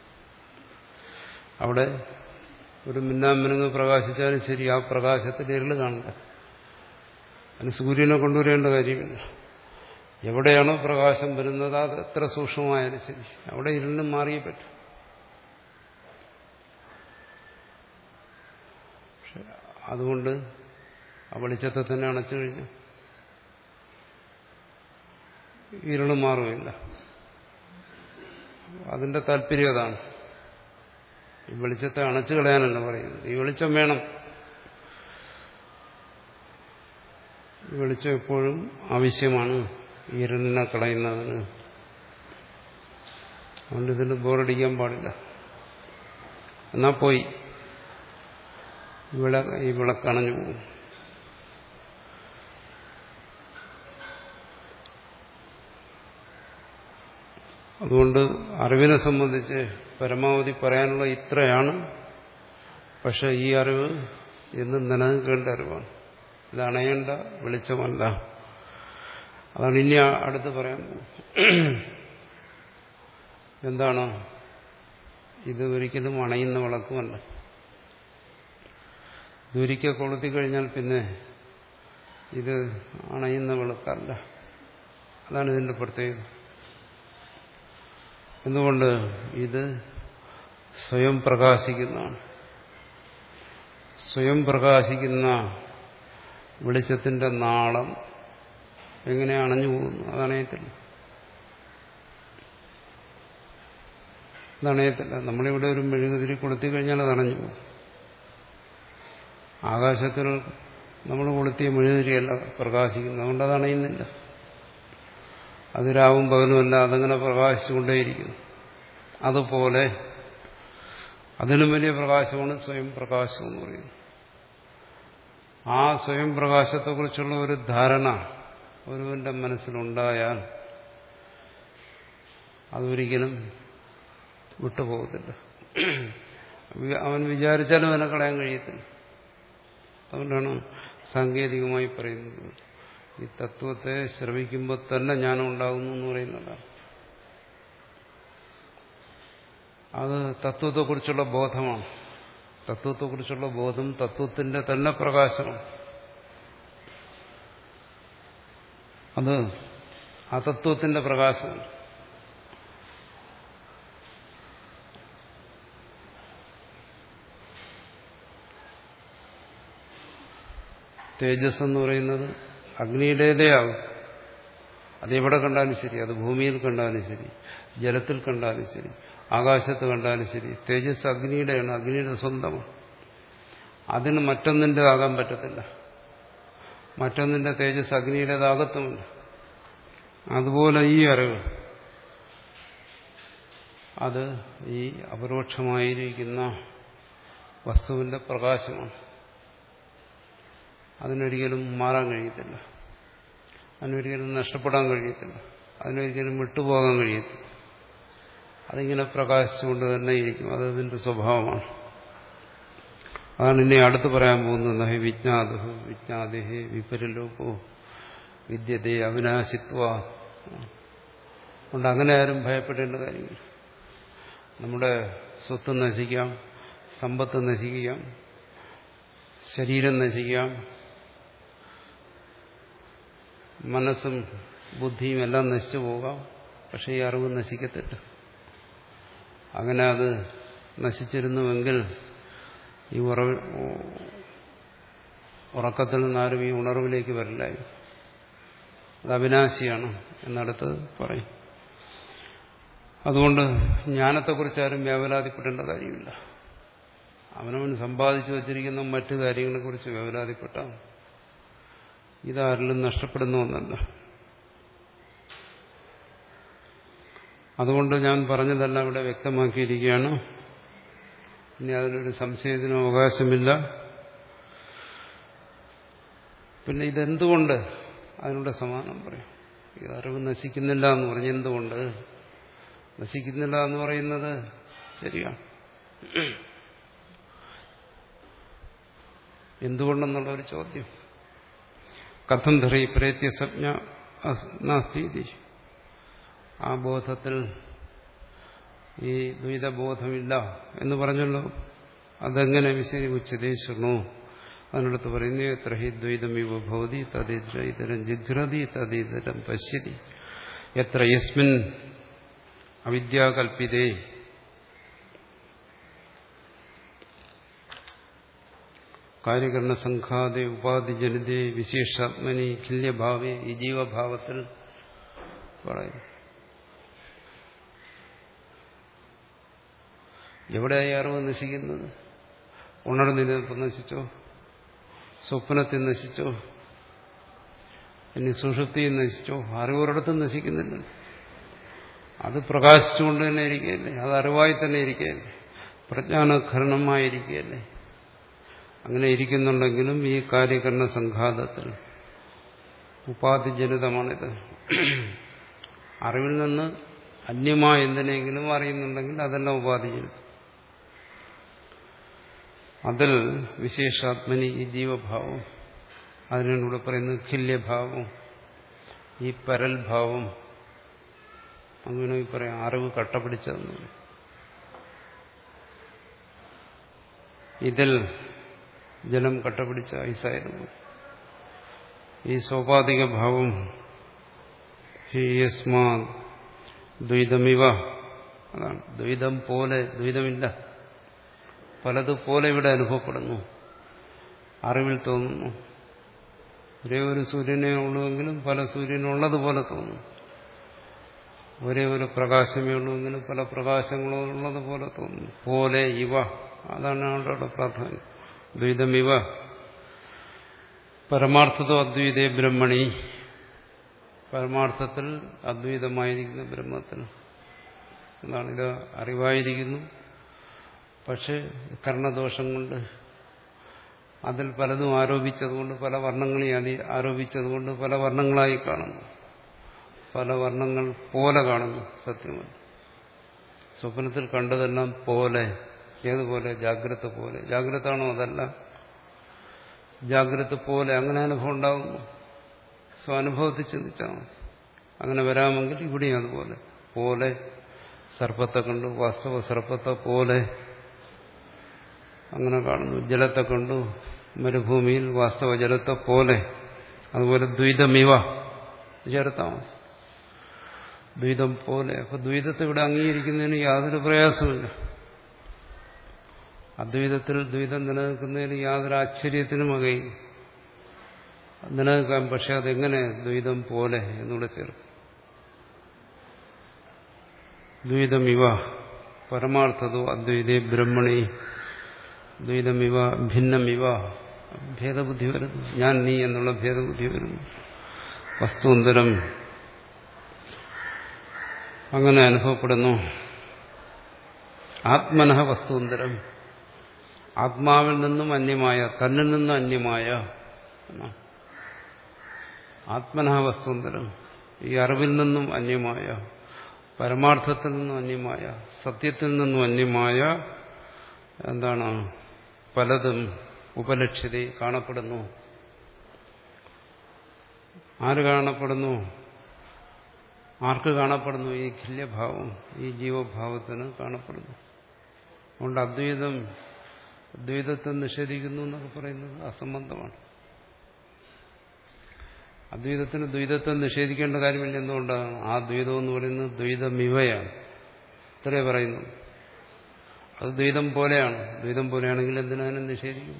അവിടെ ഒരു മിന്നാമിനുങ്ങ് പ്രകാശിച്ചാലും ശരി ആ പ്രകാശത്തിൽ ഇരുള് കാണില്ല അതിന് സൂര്യനെ കൊണ്ടുവരേണ്ട കാര്യമില്ല എവിടെയാണോ പ്രകാശം വരുന്നത് അത് എത്ര സൂക്ഷ്മമായാലും ശരി അവിടെ ഇരുളിനും മാറിയേ പറ്റും പക്ഷെ അതുകൊണ്ട് ആ വെളിച്ചത്തെ തന്നെ അണച്ചു കഴിഞ്ഞു ഇരുള് മാറുകയില്ല അതിന്റെ താല്പര്യം അതാണ് ഈ വെളിച്ചത്തെ അണച്ചു കളയാനല്ല പറയുന്നത് ഈ വെളിച്ചം വേണം ഈ വെളിച്ചം എപ്പോഴും ആവശ്യമാണ് ഇരുളിനെ കളയുന്നതിന് അതുകൊണ്ട് ഇതിന് ബോറടിക്കാൻ പാടില്ല എന്നാ പോയി വിള ഈ വിളക്കണഞ്ഞു പോകും അതുകൊണ്ട് അറിവിനെ സംബന്ധിച്ച് പരമാവധി പറയാനുള്ള ഇത്രയാണ് പക്ഷെ ഈ അറിവ് എന്നും നിലനിൽക്കേണ്ട അറിവാണ് ഇത് അണയേണ്ട വെളിച്ചമല്ല അതാണ് ഇനി അടുത്ത് പറയാൻ എന്താണ് ഇത് ഒരിക്കലും അണയുന്ന വിളക്കുമല്ല ഇതൊരിക്കൽ കൊളുത്തി കഴിഞ്ഞാൽ പിന്നെ ഇത് അണയുന്ന വിളക്കല്ല അതാണ് ഇതിന്റെ പ്രത്യേകത എന്തുകൊണ്ട് ഇത് സ്വയം പ്രകാശിക്കുന്നതാണ് സ്വയം പ്രകാശിക്കുന്ന വെളിച്ചത്തിന്റെ നാളം എങ്ങനെ അണഞ്ഞു പോകുന്നു അതണയത്തില്ല അതണയത്തില്ല നമ്മളിവിടെ ഒരു മെഴുകുതിരി കൊളുത്തി കഴിഞ്ഞാൽ അത് അണഞ്ഞു പോകും ആകാശത്തിൽ നമ്മൾ കൊളുത്തിയ മെഴുകുതിരിയല്ല പ്രകാശിക്കുന്നത് അതുകൊണ്ട് അത് അണയുന്നില്ല അത് രാവും പകലുമല്ല അതങ്ങനെ പ്രകാശിച്ചുകൊണ്ടേയിരിക്കുന്നു അതുപോലെ അതിലും വലിയ പ്രകാശമാണ് സ്വയം പ്രകാശം എന്ന് പറയുന്നത് ആ സ്വയം പ്രകാശത്തെക്കുറിച്ചുള്ള ഒരു ധാരണ ഒരുവന്റെ മനസ്സിലുണ്ടായാൽ അതൊരിക്കലും വിട്ടുപോകത്തില്ല അവൻ വിചാരിച്ചാലും അവനെ കളയാൻ കഴിയത്തില്ല അതുകൊണ്ടാണ് സാങ്കേതികമായി പറയുന്നത് ഈ തത്വത്തെ ശ്രവിക്കുമ്പോൾ തന്നെ ജ്ഞാനം ഉണ്ടാകുന്നു എന്ന് പറയുന്നതാണ് അത് തത്വത്തെക്കുറിച്ചുള്ള ബോധമാണ് തത്വത്തെക്കുറിച്ചുള്ള ബോധം തത്വത്തിന്റെ തന്നെ പ്രകാശമാണ് അത് അതത്വത്തിന്റെ പ്രകാശമാണ് തേജസ് എന്ന് പറയുന്നത് അഗ്നിയുടേതേ ആകും അതെവിടെ കണ്ടാലും ശരി അത് ഭൂമിയിൽ കണ്ടാലും ശരി ജലത്തിൽ കണ്ടാലും ശരി ആകാശത്ത് കണ്ടാലും ശരി തേജസ് അഗ്നിയുടെയാണ് അഗ്നിയുടെ സ്വന്തമാണ് അതിന് മറ്റൊന്നിൻ്റെ ആകാൻ പറ്റത്തില്ല മറ്റൊന്നിന്റെ തേജസ് അഗ്നിയുടേതാകത്തുമില്ല അതുപോലെ ഈ അറിവ് അത് ഈ അപരോക്ഷമായിരിക്കുന്ന വസ്തുവിന്റെ പ്രകാശമാണ് അതിനൊരിക്കലും മാറാൻ കഴിയത്തില്ല അതിനൊരിക്കലും നഷ്ടപ്പെടാൻ കഴിയത്തില്ല അതിനൊരിക്കലും വിട്ടുപോകാൻ കഴിയത്തില്ല അതിങ്ങനെ പ്രകാശിച്ചുകൊണ്ട് തന്നെ ഇരിക്കും അത് അതിന്റെ സ്വഭാവമാണ് അതാണ് ഇനി അടുത്ത് പറയാൻ പോകുന്നത് നഹി വിജ്ഞാതു വിജ്ഞാദേഹി വിപരലോകോ വിദ്യതേ അവിനാശിത്വ അതുകൊണ്ട് അങ്ങനെ ആരും ഭയപ്പെടേണ്ട കാര്യമില്ല നമ്മുടെ സ്വത്ത് നശിക്കാം സമ്പത്ത് നശിക്കാം ശരീരം നശിക്കാം മനസ്സും ബുദ്ധിയും എല്ലാം നശിച്ചു പോകാം പക്ഷെ ഈ അറിവ് നശിക്കത്തില്ല അങ്ങനെ അത് നശിച്ചിരുന്നുവെങ്കിൽ ഈ ഉറവ് ഉറക്കത്തിൽ നിന്നാരും ഈ ഉണർവിലേക്ക് വരില്ലായി അത് അവിനാശിയാണ് എന്നടുത്ത് പറയും അതുകൊണ്ട് ജ്ഞാനത്തെക്കുറിച്ച് ആരും വ്യാപലാതിപ്പെടേണ്ട കാര്യമില്ല അവനവൻ സമ്പാദിച്ചു വച്ചിരിക്കുന്ന മറ്റു കാര്യങ്ങളെക്കുറിച്ച് വ്യാപലാതിപ്പെട്ട ഇതാരിലും നഷ്ടപ്പെടുന്ന ഒന്നല്ല അതുകൊണ്ട് ഞാൻ പറഞ്ഞതെല്ലാം ഇവിടെ വ്യക്തമാക്കിയിരിക്കുകയാണ് ഇനി അതിനൊരു സംശയത്തിനും അവകാശമില്ല പിന്നെ ഇതെന്തുകൊണ്ട് അതിനുള്ള സമാനം പറയും ഈ അറിവ് നശിക്കുന്നില്ല എന്ന് പറഞ്ഞ് എന്തുകൊണ്ട് നശിക്കുന്നില്ല എന്ന് പറയുന്നത് ശരിയാണ് എന്തുകൊണ്ടെന്നുള്ള ഒരു ചോദ്യം കഥം ധറി പ്രേത്യസജ്ഞ നാസ്തി ആ ബോധത്തിൽ ഈ ദ്വൈതബോധമില്ല എന്ന് പറഞ്ഞല്ലോ അതെങ്ങനെ വിശദീകരിച്ചതേ ശൃണു അതിനടുത്ത് പറയുന്നത് എത്ര ഹി ദ്വൈതമിവ ഭവതി തദിതര ഇതരം ജിഘ്രതി തദിതരം പശ്യതി എത്ര യസ്മിൻ അവിദ്യാകൽപ്പിതേ കാര്യകരണ സംഘാതെ ഉപാധിജനിതേ വിശേഷാത്മനി ഖില്യഭാവേ ഈ ജീവഭാവത്തിൽ പറയും എവിടെയായി അറിവ് നശിക്കുന്നത് ഉണർന്നിരുന്നപ്പോൾ നശിച്ചോ സ്വപ്നത്തിൽ നശിച്ചോ ഇനി സുഷുപ്തിയിൽ നശിച്ചോ അറിവൊരിടത്തും നശിക്കുന്നില്ല അത് പ്രകാശിച്ചുകൊണ്ട് തന്നെ ഇരിക്കുകയല്ലേ അത് അറിവായി തന്നെ ഇരിക്കുകയല്ലേ പ്രജ്ഞാനഘരണമായിരിക്കുകയല്ലേ അങ്ങനെ ഇരിക്കുന്നുണ്ടെങ്കിലും ഈ കാര്യകരണ സംഘാതത്തിൽ ഉപാധിജനിതമാണിത് അറിവിൽ നിന്ന് അന്യമായ എന്തിനെങ്കിലും അറിയുന്നുണ്ടെങ്കിൽ അതെല്ലാം ഉപാധിജനിതം അതിൽ വിശേഷാത്മനി ഈ ജീവഭാവം അതിനൂടെ പറയുന്നത് ഖില്യഭാവം ഈ പരൽഭാവം അങ്ങനെ പറയാം അറിവ് കട്ടപിടിച്ചതെന്ന് ഇതിൽ ജലം കട്ടപിടിച്ച ഐസായിരുന്നു ഈ സോപാധിക ഭാവം ഹി യസ്മാ ദ്വൈതമിവ അതാണ് ദ്വൈതം പോലെ ദ്വൈതമില്ല പലതുപോലെ ഇവിടെ അനുഭവപ്പെടുന്നു അറിവിൽ തോന്നുന്നു ഒരേ ഒരു സൂര്യനെ ഉള്ളുവെങ്കിലും പല സൂര്യനുള്ളതുപോലെ തോന്നുന്നു ഒരേ ഒരു പ്രകാശമേ ഉള്ളുവെങ്കിലും പല പ്രകാശങ്ങളും ഉള്ളതുപോലെ തോന്നുന്നു പോലെ ഇവ അതാണ് അവരുടെ പ്രാധാന്യം ദ്വൈതമിവ പരമാർത്ഥതോ അദ്വൈതേ ബ്രഹ്മണി പരമാർത്ഥത്തിൽ അദ്വൈതമായിരിക്കുന്ന ബ്രഹ്മത്തിൽ എന്നാണ് ഇത് അറിവായിരിക്കുന്നു പക്ഷെ കർണദോഷം കൊണ്ട് അതിൽ പലതും ആരോപിച്ചതുകൊണ്ട് പല വർണ്ണങ്ങളെ അതി ആരോപിച്ചതുകൊണ്ട് പല വർണ്ണങ്ങളായി കാണുന്നു പല വർണ്ണങ്ങൾ പോലെ കാണുന്നു സത്യമായി സ്വപ്നത്തിൽ കണ്ടതെല്ലാം പോലെ ഏതുപോലെ ജാഗ്രത പോലെ ജാഗ്രത ആണോ അതല്ല ജാഗ്രത പോലെ അങ്ങനെ അനുഭവം ഉണ്ടാകുന്നു സ്വാനുഭവത്തിൽ ചിന്തിച്ചാൽ മതി അങ്ങനെ വരാമെങ്കിൽ ഇവിടെയും അതുപോലെ പോലെ സർപ്പത്തെ കണ്ടു വാസ്തവ സർപ്പത്തെ പോലെ അങ്ങനെ കാണുന്നു ജലത്തെ കണ്ടു മരുഭൂമിയിൽ വാസ്തവ ജലത്തെ പോലെ അതുപോലെ ദ്വൈതമിവ ചേർത്താൽ മതി ദ്വൈതം പോലെ അപ്പൊ ദ്വൈതത്തെ ഇവിടെ അംഗീകരിക്കുന്നതിന് യാതൊരു പ്രയാസമില്ല അദ്വൈതത്തിൽ ദ്വൈതം നിലനിൽക്കുന്നതിന് യാതൊരു ആശ്ചര്യത്തിനും വകയും നിലനിൽക്കാൻ പക്ഷെ അതെങ്ങനെ ദ്വൈതം പോലെ എന്നൂടെ ചേർക്കും ദ്വൈതമിവ പരമാർത്ഥതോ അദ്വൈതേ ബ്രഹ്മണി ദ്വൈതമിവ ഭിന്നമിവ ഭേദബുദ്ധി വരുന്നു ഞാൻ നീ എന്നുള്ള ഭേദബുദ്ധി വരുന്നു വസ്തുന്തരം അങ്ങനെ അനുഭവപ്പെടുന്നു ആത്മനഃ വസ്തുന്തരം ആത്മാവിൽ നിന്നും അന്യമായ തന്നിൽ നിന്നും അന്യമായ ആത്മനഃ വസ്തുന്തരം ഈ അറിവിൽ നിന്നും അന്യമായ പരമാർത്ഥത്തിൽ നിന്നും അന്യമായ സത്യത്തിൽ നിന്നും അന്യമായ എന്താണ് പലതും ഉപലക്ഷ്യത കാണപ്പെടുന്നു ആര് കാണപ്പെടുന്നു ആർക്ക് കാണപ്പെടുന്നു ഈ ഖില്യഭാവം ഈ ജീവഭാവത്തിന് കാണപ്പെടുന്നു അതുകൊണ്ട് അദ്വൈതം അദ്വൈതത്തെ നിഷേധിക്കുന്നു എന്നൊക്കെ പറയുന്നത് അസംബന്ധമാണ് അദ്വൈതത്തിന് ദ്വൈതത്തെ നിഷേധിക്കേണ്ട കാര്യമില്ല എന്തുകൊണ്ടാണ് ആ ദ്വൈതം എന്ന് പറയുന്നത് ദ്വൈതമിവയാണ് ഇത്രേ പറയുന്നു അത് ദ്വൈതം പോലെയാണ് ദ്വൈതം പോലെയാണെങ്കിൽ എന്തിനാനും നിഷേധിക്കുന്നു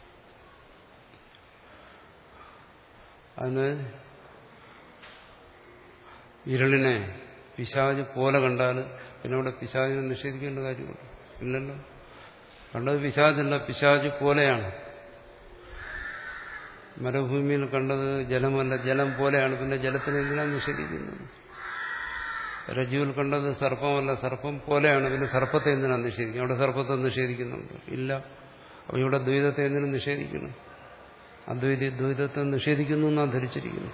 അതിന് ഇരുളിനെ പിശാജ് പോലെ കണ്ടാൽ പിന്നെ അവിടെ പിശാജിനെ നിഷേധിക്കേണ്ട കാര്യമുണ്ട് ഇല്ലല്ലോ കണ്ടത് പിശാജല്ല പിശാജ് പോലെയാണ് മരുഭൂമിയിൽ കണ്ടത് ജലമല്ല ജലം പോലെയാണ് പിന്നെ ജലത്തിന് എന്തിനാണ് നിഷേധിക്കുന്നത് രജുവിൽ കണ്ടത് സർപ്പമല്ല സർപ്പം പോലെയാണ് പിന്നെ സർപ്പത്തെ എന്തിനാണ് നിഷേധിക്കുന്നത് അവിടെ സർപ്പത്തെ നിഷേധിക്കുന്നുണ്ട് ഇല്ല അപ്പോൾ ഇവിടെ ദ്വൈതത്തെ എന്തിനും നിഷേധിക്കണം അദ്വൈത ദ്വൈതത്തെ നിഷേധിക്കുന്നു എന്നാണ് ധരിച്ചിരിക്കുന്നു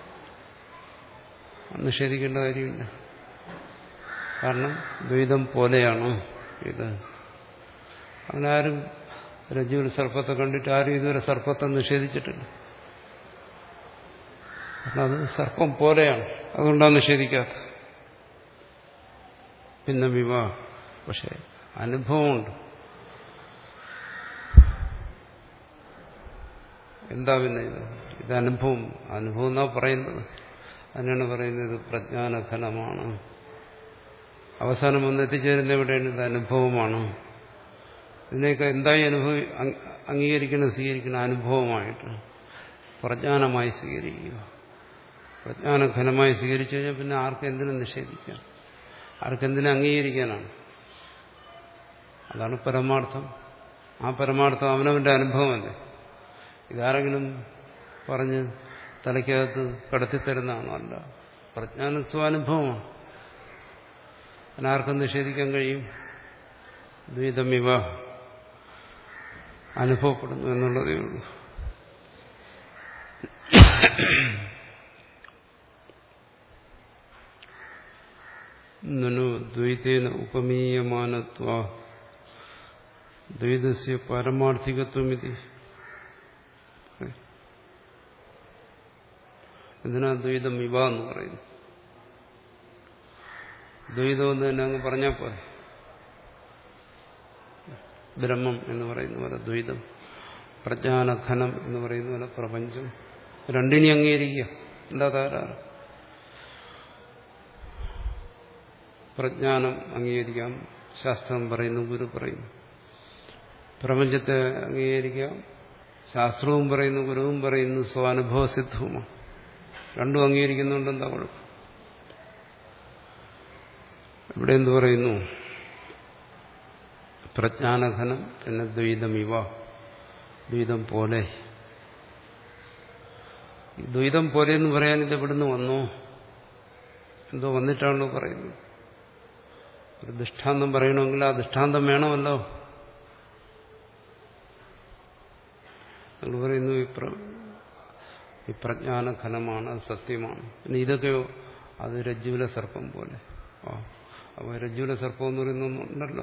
നിഷേധിക്കേണ്ട കാര്യമില്ല കാരണം ദ്വൈതം പോലെയാണ് ഇത് അങ്ങനെ ആരും രജ്ജുവിൽ സർപ്പത്തെ കണ്ടിട്ട് ആരും ഇതുവരെ സർപ്പത്തെ നിഷേധിച്ചിട്ടില്ല കാരണം അത് സർപ്പം പോലെയാണ് അതുകൊണ്ടാണ് നിഷേധിക്കാത്തത് പിന്നെ വിവാഹ പക്ഷെ അനുഭവമുണ്ട് എന്താ പിന്നെ ഇത് ഇത് അനുഭവം അനുഭവം എന്നാ പറയുന്നത് അതിനാണ് പറയുന്നത് ഇത് പ്രജ്ഞാനഫലമാണ് അവസാനം വന്ന് എത്തിച്ചേരുന്ന എവിടെയാണ് ഇത് അനുഭവമാണ് ഇതിനെയൊക്കെ എന്തായി അനുഭവി അംഗീകരിക്കണം സ്വീകരിക്കണം അനുഭവമായിട്ട് പ്രജ്ഞാനമായി സ്വീകരിക്കുക പ്രജ്ഞാനഘനമായി സ്വീകരിച്ചു കഴിഞ്ഞാൽ പിന്നെ ആർക്കെന്തിനും നിഷേധിക്കാം ആർക്കെന്തിനും അംഗീകരിക്കാനാണ് അതാണ് പരമാർത്ഥം ആ പരമാർത്ഥം അവനവന്റെ അനുഭവമല്ലേ ഇതാരെങ്കിലും പറഞ്ഞ് തലയ്ക്കകത്ത് കടത്തിത്തരുന്നതാണോ അല്ല പ്രജ്ഞാനം സ്വാനുഭവമാണ് അതിനാർക്കും നിഷേധിക്കാൻ കഴിയും ദ്വൈതമിവ അനുഭവപ്പെടുന്നു എന്നുള്ളതേ ഉള്ളൂ നനു ദ്വൈതേന ഉപമീയമാനത്വ ദ്വൈതസ്യ പാരമാർത്ഥികത്വമിതി എന്തിനാ ദ്വൈതം ഇവ എന്ന് പറയുന്നു ദ്വൈതം എന്ന് തന്നെ അങ്ങ് പറഞ്ഞാൽ പോലെ ബ്രഹ്മം എന്ന് പറയുന്ന പോലെ ദ്വൈതം പ്രജ്ഞാനഘനം എന്ന് പറയുന്ന പോലെ പ്രപഞ്ചം രണ്ടിനെ അംഗീകരിക്കുക എന്താ തകരാറ് പ്രജ്ഞാനം അംഗീകരിക്കാം ശാസ്ത്രം പറയുന്നു ഗുരു പറയുന്നു പ്രപഞ്ചത്തെ അംഗീകരിക്കാം ശാസ്ത്രവും പറയുന്നു ഗുരുവും പറയുന്നു സ്വാനുഭവ സിദ്ധവുമാണ് രണ്ടും അംഗീകരിക്കുന്നുണ്ട് എന്താ കുഴപ്പം ഇവിടെ എന്തു പറയുന്നു പ്രജ്ഞാനഘനം പിന്നെ ദ്വൈതമിവ ദ്വൈതം പോലെ ദ്വൈതം പോലെ എന്ന് പറയാൻ ഇത് എവിടുന്ന് വന്നു എന്തോ വന്നിട്ടാണല്ലോ പറയുന്നത് ഒരു ദൃഷ്ടാന്തം പറയണമെങ്കിൽ ആ ദൃഷ്ടാന്തം വേണമല്ലോ നിങ്ങൾ പറയുന്നു ഈ പ്രജ്ഞാനഘനമാണ് അത് സത്യമാണ് പിന്നെ ഇതൊക്കെയോ അത് രജ്ജുവിലെ സർപ്പം പോലെ ആ അപ്പോൾ രജ്ജുവിലെ സർപ്പം എന്ന് പറയുന്നുണ്ടല്ലോ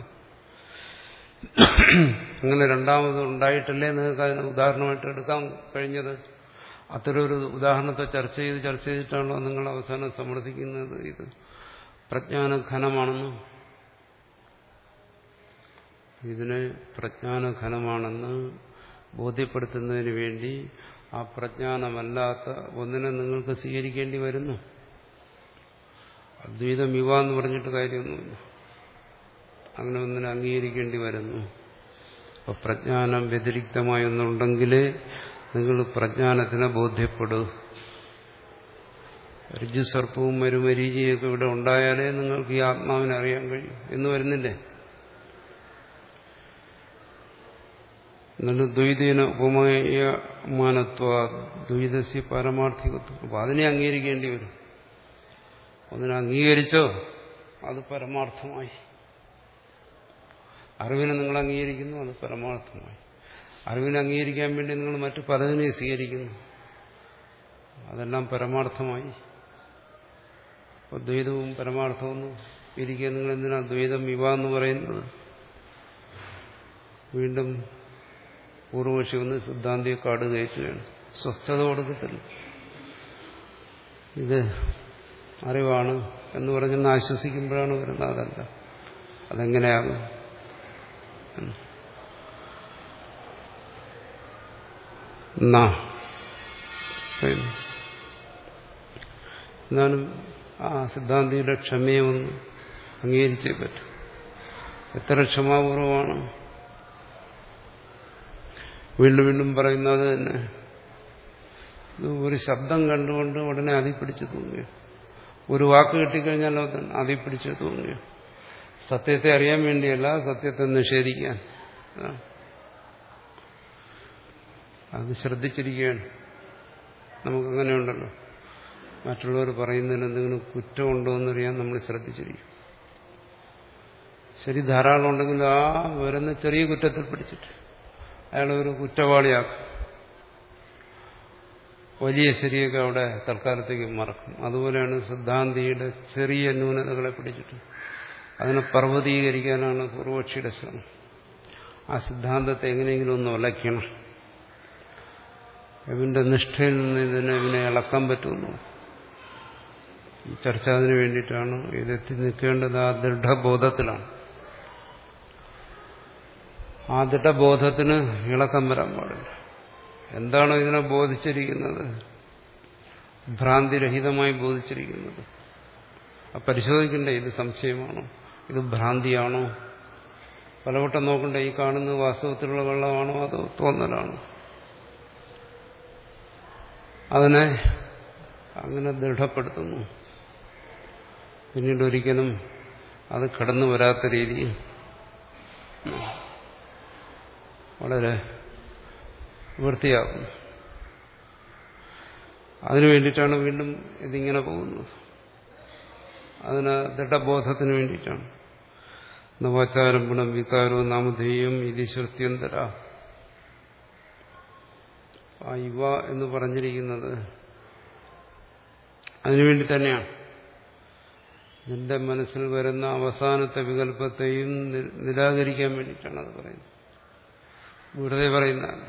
അങ്ങനെ രണ്ടാമത് ഉണ്ടായിട്ടല്ലേ നിങ്ങൾക്ക് അതിന് ഉദാഹരണമായിട്ട് എടുക്കാൻ കഴിഞ്ഞത് അത്തരമൊരു ഉദാഹരണത്തെ ചർച്ച ചെയ്ത് ചർച്ച ചെയ്തിട്ടാണല്ലോ നിങ്ങൾ അവസാനം സമ്മർദ്ദിക്കുന്നത് ഇത് പ്രജ്ഞാനഘനമാണെന്ന് ഇതിനെ പ്രജ്ഞാനഘനമാണെന്ന് ബോധ്യപ്പെടുത്തുന്നതിന് വേണ്ടി ആ പ്രജ്ഞാനമല്ലാത്ത ഒന്നിനെ നിങ്ങൾക്ക് സ്വീകരിക്കേണ്ടി വരുന്നു അദ്വൈതം ഇവ എന്ന് പറഞ്ഞിട്ട് കാര്യമൊന്നുമില്ല അങ്ങനെ ഒന്നിനെ അംഗീകരിക്കേണ്ടി വരുന്നു അപ്പൊ പ്രജ്ഞാനം വ്യതിരിക്തമായി ഒന്നുണ്ടെങ്കിലേ നിങ്ങൾ പ്രജ്ഞാനത്തിനെ ബോധ്യപ്പെടൂ ഋജുസർപ്പവും മരുമരീചിയൊക്കെ ഇവിടെ ഉണ്ടായാലേ നിങ്ങൾക്ക് ഈ ആത്മാവിനെ അറിയാൻ കഴിയും എന്ന് വരുന്നില്ലേ എന്നിട്ട് ദ്വൈതീന ഉപമയമാനത്വ ദ്വൈതസ്യ പാരമാർത്ഥികത്വം അപ്പൊ അതിനെ അംഗീകരിക്കേണ്ടി വരും അതിനെ അംഗീകരിച്ചോ അത് പരമാർത്ഥമായി അറിവിനെ നിങ്ങൾ അംഗീകരിക്കുന്നു അത് പരമാർത്ഥമായി അറിവിനെ അംഗീകരിക്കാൻ വേണ്ടി നിങ്ങൾ മറ്റു പലതിനെ സ്വീകരിക്കുന്നു അതെല്ലാം പരമാർത്ഥമായി അപ്പോൾ ദ്വൈതവും പരമാർത്ഥവും ഇരിക്കുക നിങ്ങൾ എന്തിനാ ദ്വൈതം ഇവ എന്ന് പറയുന്നത് വീണ്ടും പൂർവപക്ഷി വന്ന് സിദ്ധാന്തിയെ കാട് കയറ്റുകയാണ് സ്വസ്ഥത കൊടുക്കത്തില്ല ഇത് അറിവാണ് എന്ന് പറഞ്ഞൊന്ന് ആശ്വസിക്കുമ്പോഴാണ് വരുന്നത് അതല്ല അതെങ്ങനെയാകും എന്നാലും ആ സിദ്ധാന്തിയുടെ ക്ഷമയെ ഒന്ന് അംഗീകരിച്ചേ പറ്റും എത്ര ക്ഷമാപൂർവമാണ് വീണ്ടും വീണ്ടും പറയുന്നത് തന്നെ ഇത് ഒരു ശബ്ദം കണ്ടുകൊണ്ട് ഉടനെ അതിപ്പിടിച്ച് തൂങ്ങുകയോ ഒരു വാക്ക് കിട്ടിക്കഴിഞ്ഞാലോ തന്നെ അതിപ്പിടിച്ച് തൂങ്ങുകയോ സത്യത്തെ അറിയാൻ വേണ്ടിയല്ല സത്യത്തെ നിഷേധിക്കാൻ അത് ശ്രദ്ധിച്ചിരിക്കുകയാണ് നമുക്കങ്ങനെയുണ്ടല്ലോ മറ്റുള്ളവർ പറയുന്നതിന് എന്തെങ്കിലും കുറ്റമുണ്ടോ എന്നറിയാൻ നമ്മൾ ശ്രദ്ധിച്ചിരിക്കും ശരി ധാരാളം ഉണ്ടെങ്കിൽ ആ വരുന്ന ചെറിയ കുറ്റത്തിൽ പിടിച്ചിട്ട് അയാളെ ഒരു കുറ്റവാളിയാക്കും വലിയ ശരിയൊക്കെ അവിടെ തൽക്കാലത്തേക്ക് മറക്കും അതുപോലെയാണ് സിദ്ധാന്തിയുടെ ചെറിയ ന്യൂനതകളെ പിടിച്ചിട്ട് അതിനെ പർവ്വതീകരിക്കാനാണ് പൂർവക്ഷിയുടെ ശ്രമം ആ സിദ്ധാന്തത്തെ എങ്ങനെയെങ്കിലും ഒന്ന് ഉലയ്ക്കണം ഇവന്റെ നിഷ്ഠയിൽ നിന്ന് ഇതിനെ ഇവനെ ഇളക്കാൻ പറ്റുന്നു ഈ ചർച്ച അതിനു വേണ്ടിയിട്ടാണ് ഇതെത്തി നിൽക്കേണ്ടത് ആ ദൃഢബോധത്തിലാണ് ആ ദൃഢബോധത്തിന് ഇളക്കം വരാൻ പാടില്ല എന്താണോ ഇതിനെ ബോധിച്ചിരിക്കുന്നത് ഭ്രാന്തിരഹിതമായി ബോധിച്ചിരിക്കുന്നത് ആ പരിശോധിക്കണ്ടേ ഇത് സംശയമാണോ ഇത് ഭ്രാന്തിയാണോ പലവട്ടം നോക്കണ്ടേ ഈ കാണുന്നത് വാസ്തവത്തിലുള്ള വെള്ളമാണോ അതോ തോന്നലാണോ അതിനെ അങ്ങനെ ദൃഢപ്പെടുത്തുന്നു പിന്നീട് ഒരിക്കലും അത് കടന്നു വരാത്ത രീതിയിൽ വളരെ വൃത്തിയാക്കുന്നു അതിനു വേണ്ടിയിട്ടാണ് വീണ്ടും ഇതിങ്ങനെ പോകുന്നത് അതിന് ദൃഢബോധത്തിന് വേണ്ടിയിട്ടാണ് നവാചാരം ഗുണം വികാരവും നാമധേയം ഇത് ശ്രുത്യന്തര ആ യുവ എന്ന് പറഞ്ഞിരിക്കുന്നത് അതിനുവേണ്ടി തന്നെയാണ് നിന്റെ മനസ്സിൽ വരുന്ന അവസാനത്തെ വികല്പത്തെയും നിരാകരിക്കാൻ വേണ്ടിയിട്ടാണ് അത് പറയുന്നത് വെറുതെ പറയുന്നതാണ്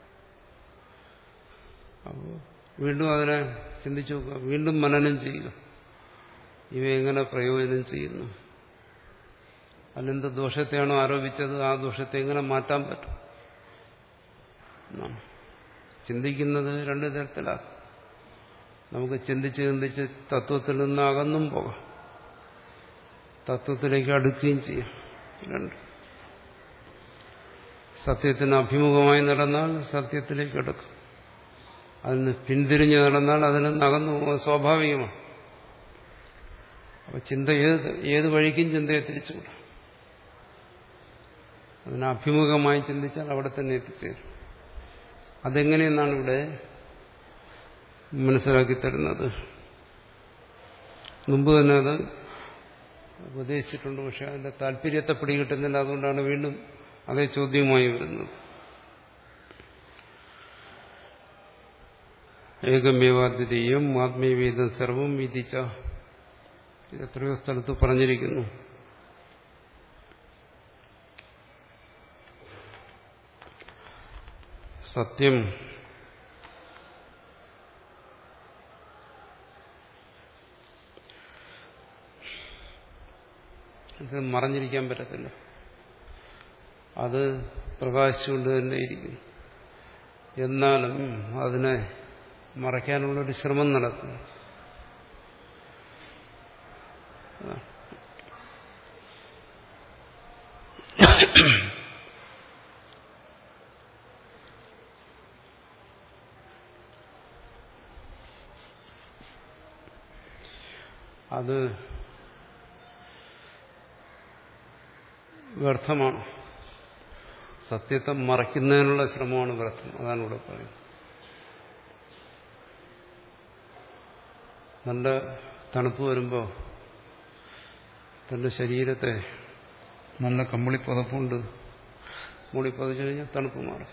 അപ്പോൾ വീണ്ടും അതിനെ ചിന്തിച്ചു നോക്കുക വീണ്ടും മനനം ചെയ്യുക ഇവ എങ്ങനെ പ്രയോജനം ചെയ്യുന്നു അതിലെന്ത് ദോഷത്തെയാണോ ആരോപിച്ചത് ആ ദോഷത്തെ എങ്ങനെ മാറ്റാൻ പറ്റും ചിന്തിക്കുന്നത് രണ്ടു തരത്തിലാണ് നമുക്ക് ചിന്തിച്ച് ചിന്തിച്ച് തത്വത്തിൽ നിന്ന് അകന്നും പോകാം തത്വത്തിലേക്ക് അടുക്കുകയും ചെയ്യാം രണ്ട് സത്യത്തിന് അഭിമുഖമായി നടന്നാൽ സത്യത്തിലേക്ക് എടുക്കും അതിന് പിന്തിരിഞ്ഞ് നടന്നാൽ അതിൽ നിന്ന് അകന്നു പോകുക സ്വാഭാവികമാണ് അപ്പൊ ചിന്ത ഏത് ഏത് വഴിക്കും ചിന്തയെ തിരിച്ചുവിടാം അതിന് അഭിമുഖമായി ചിന്തിച്ചാൽ അവിടെ തന്നെ എത്തിച്ചേരും അതെങ്ങനെയെന്നാണ് ഇവിടെ മനസ്സിലാക്കി തരുന്നത് മുമ്പ് തന്നെ അത് ഉപദേശിച്ചിട്ടുണ്ട് പക്ഷെ അതിന്റെ താല്പര്യത്തെ പിടികിട്ടുന്നില്ല അതുകൊണ്ടാണ് വീണ്ടും അതേ ചോദ്യവുമായി വരുന്നത് ഏകമേവാദ്വിതീയം ആത്മീയവേദം സർവം വിധിച്ച എത്രയോ സ്ഥലത്ത് പറഞ്ഞിരിക്കുന്നു സത്യം ഇത് മറഞ്ഞിരിക്കാൻ പറ്റത്തില്ല അത് പ്രകാശിച്ചുകൊണ്ട് തന്നെ ഇരിക്കും എന്നാലും അതിനെ മറയ്ക്കാനുള്ളൊരു ശ്രമം നടത്തുന്നു അത് വ്യർത്ഥമാണ് സത്യത്തെ മറയ്ക്കുന്നതിനുള്ള ശ്രമമാണ് വ്യർത്ഥം അതാണ് ഇവിടെ പറയുന്നത് നല്ല തണുപ്പ് വരുമ്പോൾ തന്റെ ശരീരത്തെ നല്ല കമ്പിളി പുതപ്പുണ്ട് മൂടി പതിച്ചു കഴിഞ്ഞാൽ തണുപ്പ് മാറും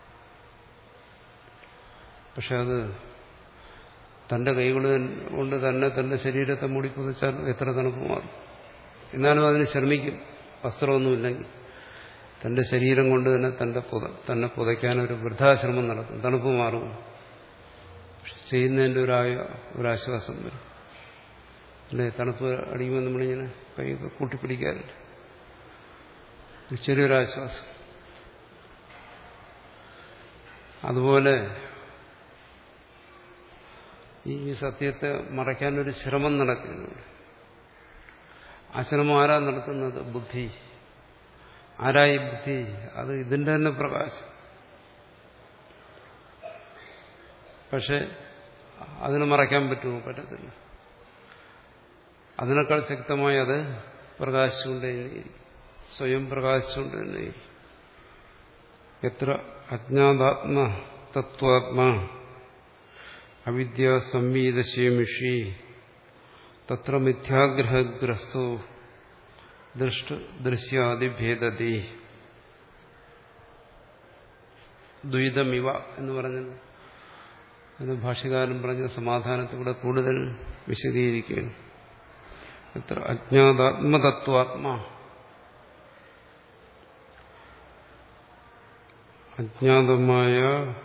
പക്ഷെ അത് തന്റെ കൈകൾ കൊണ്ട് തന്നെ തന്റെ ശരീരത്തെ മൂടി പുതച്ചാൽ എത്ര തണുപ്പ് മാറും എന്നാലും അതിന് ശ്രമിക്കും വസ്ത്രമൊന്നുമില്ലെങ്കിൽ തന്റെ ശരീരം കൊണ്ട് തന്നെ തന്റെ പുത തന്നെ പുതയ്ക്കാനൊരു വൃദ്ധാശ്രമം നടത്തും തണുപ്പ് മാറും പക്ഷെ ചെയ്യുന്നതിൻ്റെ ഒരായ ഒരാശ്വാസം വരും അല്ലേ തണുപ്പ് അടിക്കുമ്പോൾ നമ്മളിങ്ങനെ കൈയൊക്കെ കൂട്ടിപ്പിടിക്കാറില്ല ചെറിയൊരാശ്വാസം അതുപോലെ ഈ സത്യത്തെ മറയ്ക്കാനൊരു ശ്രമം നടക്കുന്നുണ്ട് ആ ശ്രമം ആരാ നടത്തുന്നത് ബുദ്ധി ആരായി ബുദ്ധി അത് ഇതിന്റെ തന്നെ പ്രകാശം പക്ഷെ അതിന് മറയ്ക്കാൻ പറ്റുമോ പറ്റത്തില്ല അതിനേക്കാൾ ശക്തമായി അത് പ്രകാശിച്ചുകൊണ്ടേയിരിക്കും സ്വയം പ്രകാശിച്ചുകൊണ്ട് തന്നെ എത്ര അജ്ഞാതാത്മ തത്വാത്മാ അവിദ്യ സംവീതശേമിഷി തത്ര മിഥ്യാഗ്രഹഗ്രസ്തോ ദൃഷ്ട ദൃശ്യാദിഭേദതി ദ്വൈതമിവ എന്ന് പറഞ്ഞത് അതിന് ഭാഷകാരൻ പറഞ്ഞ സമാധാനത്തിലൂടെ കൂടുതൽ വിശദീകരിക്കുകയാണ് എത്ര അജ്ഞാതാത്മതത്വാത്മാ അജ്ഞാതമായ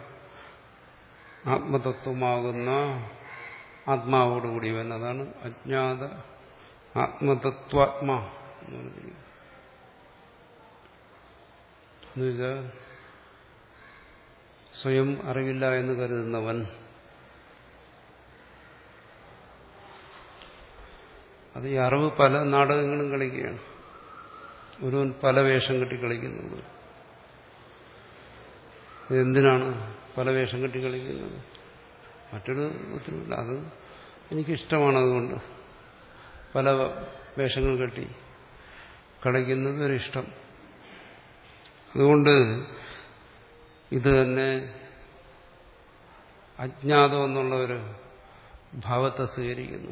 ആത്മതത്വമാകുന്ന ആത്മാവോടുകൂടിയവൻ അതാണ് അജ്ഞാത ആത്മതത്വാത്മാ എന്ന് പറഞ്ഞിരിക്കുന്നത് എന്നുവെച്ചാൽ സ്വയം അറിവില്ല എന്ന് കരുതുന്നവൻ അത് ഈ അറിവ് പല നാടകങ്ങളും കളിക്കുകയാണ് ഒരുവൻ പല വേഷം കെട്ടി കളിക്കുന്നത് എന്തിനാണ് പല വേഷം കെട്ടി കളിക്കുന്നത് മറ്റൊരു ഉത്തരവില്ല അത് എനിക്കിഷ്ടമാണ് അതുകൊണ്ട് പല വേഷങ്ങൾ കെട്ടി കളിക്കുന്നത് ഒരിഷ്ടം അതുകൊണ്ട് ഇത് തന്നെ അജ്ഞാതം എന്നുള്ള ഒരു ഭാവത്തെ സ്വീകരിക്കുന്നു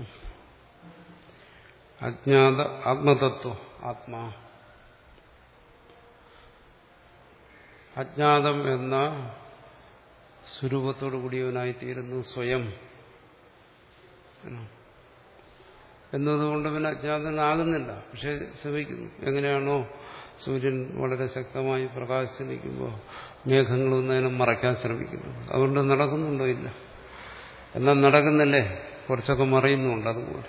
അജ്ഞാത ആത്മതത്വം ആത്മാ അജ്ഞാതം എന്ന സ്വരൂപത്തോടു കൂടിയവനായിത്തീരുന്നു സ്വയം എന്നതുകൊണ്ട് പിന്നെ അജ്ഞാതനാകുന്നില്ല പക്ഷെ ശ്രമിക്കുന്നു എങ്ങനെയാണോ സൂര്യൻ വളരെ ശക്തമായി പ്രകാശിച്ച് നിൽക്കുമ്പോൾ മേഘങ്ങളൊന്നും അതിനെ മറയ്ക്കാൻ ശ്രമിക്കുന്നു അതുകൊണ്ട് നടക്കുന്നുണ്ടോ ഇല്ല എന്നാൽ നടക്കുന്നില്ലേ കുറച്ചൊക്കെ മറയുന്നുണ്ട് അതുപോലെ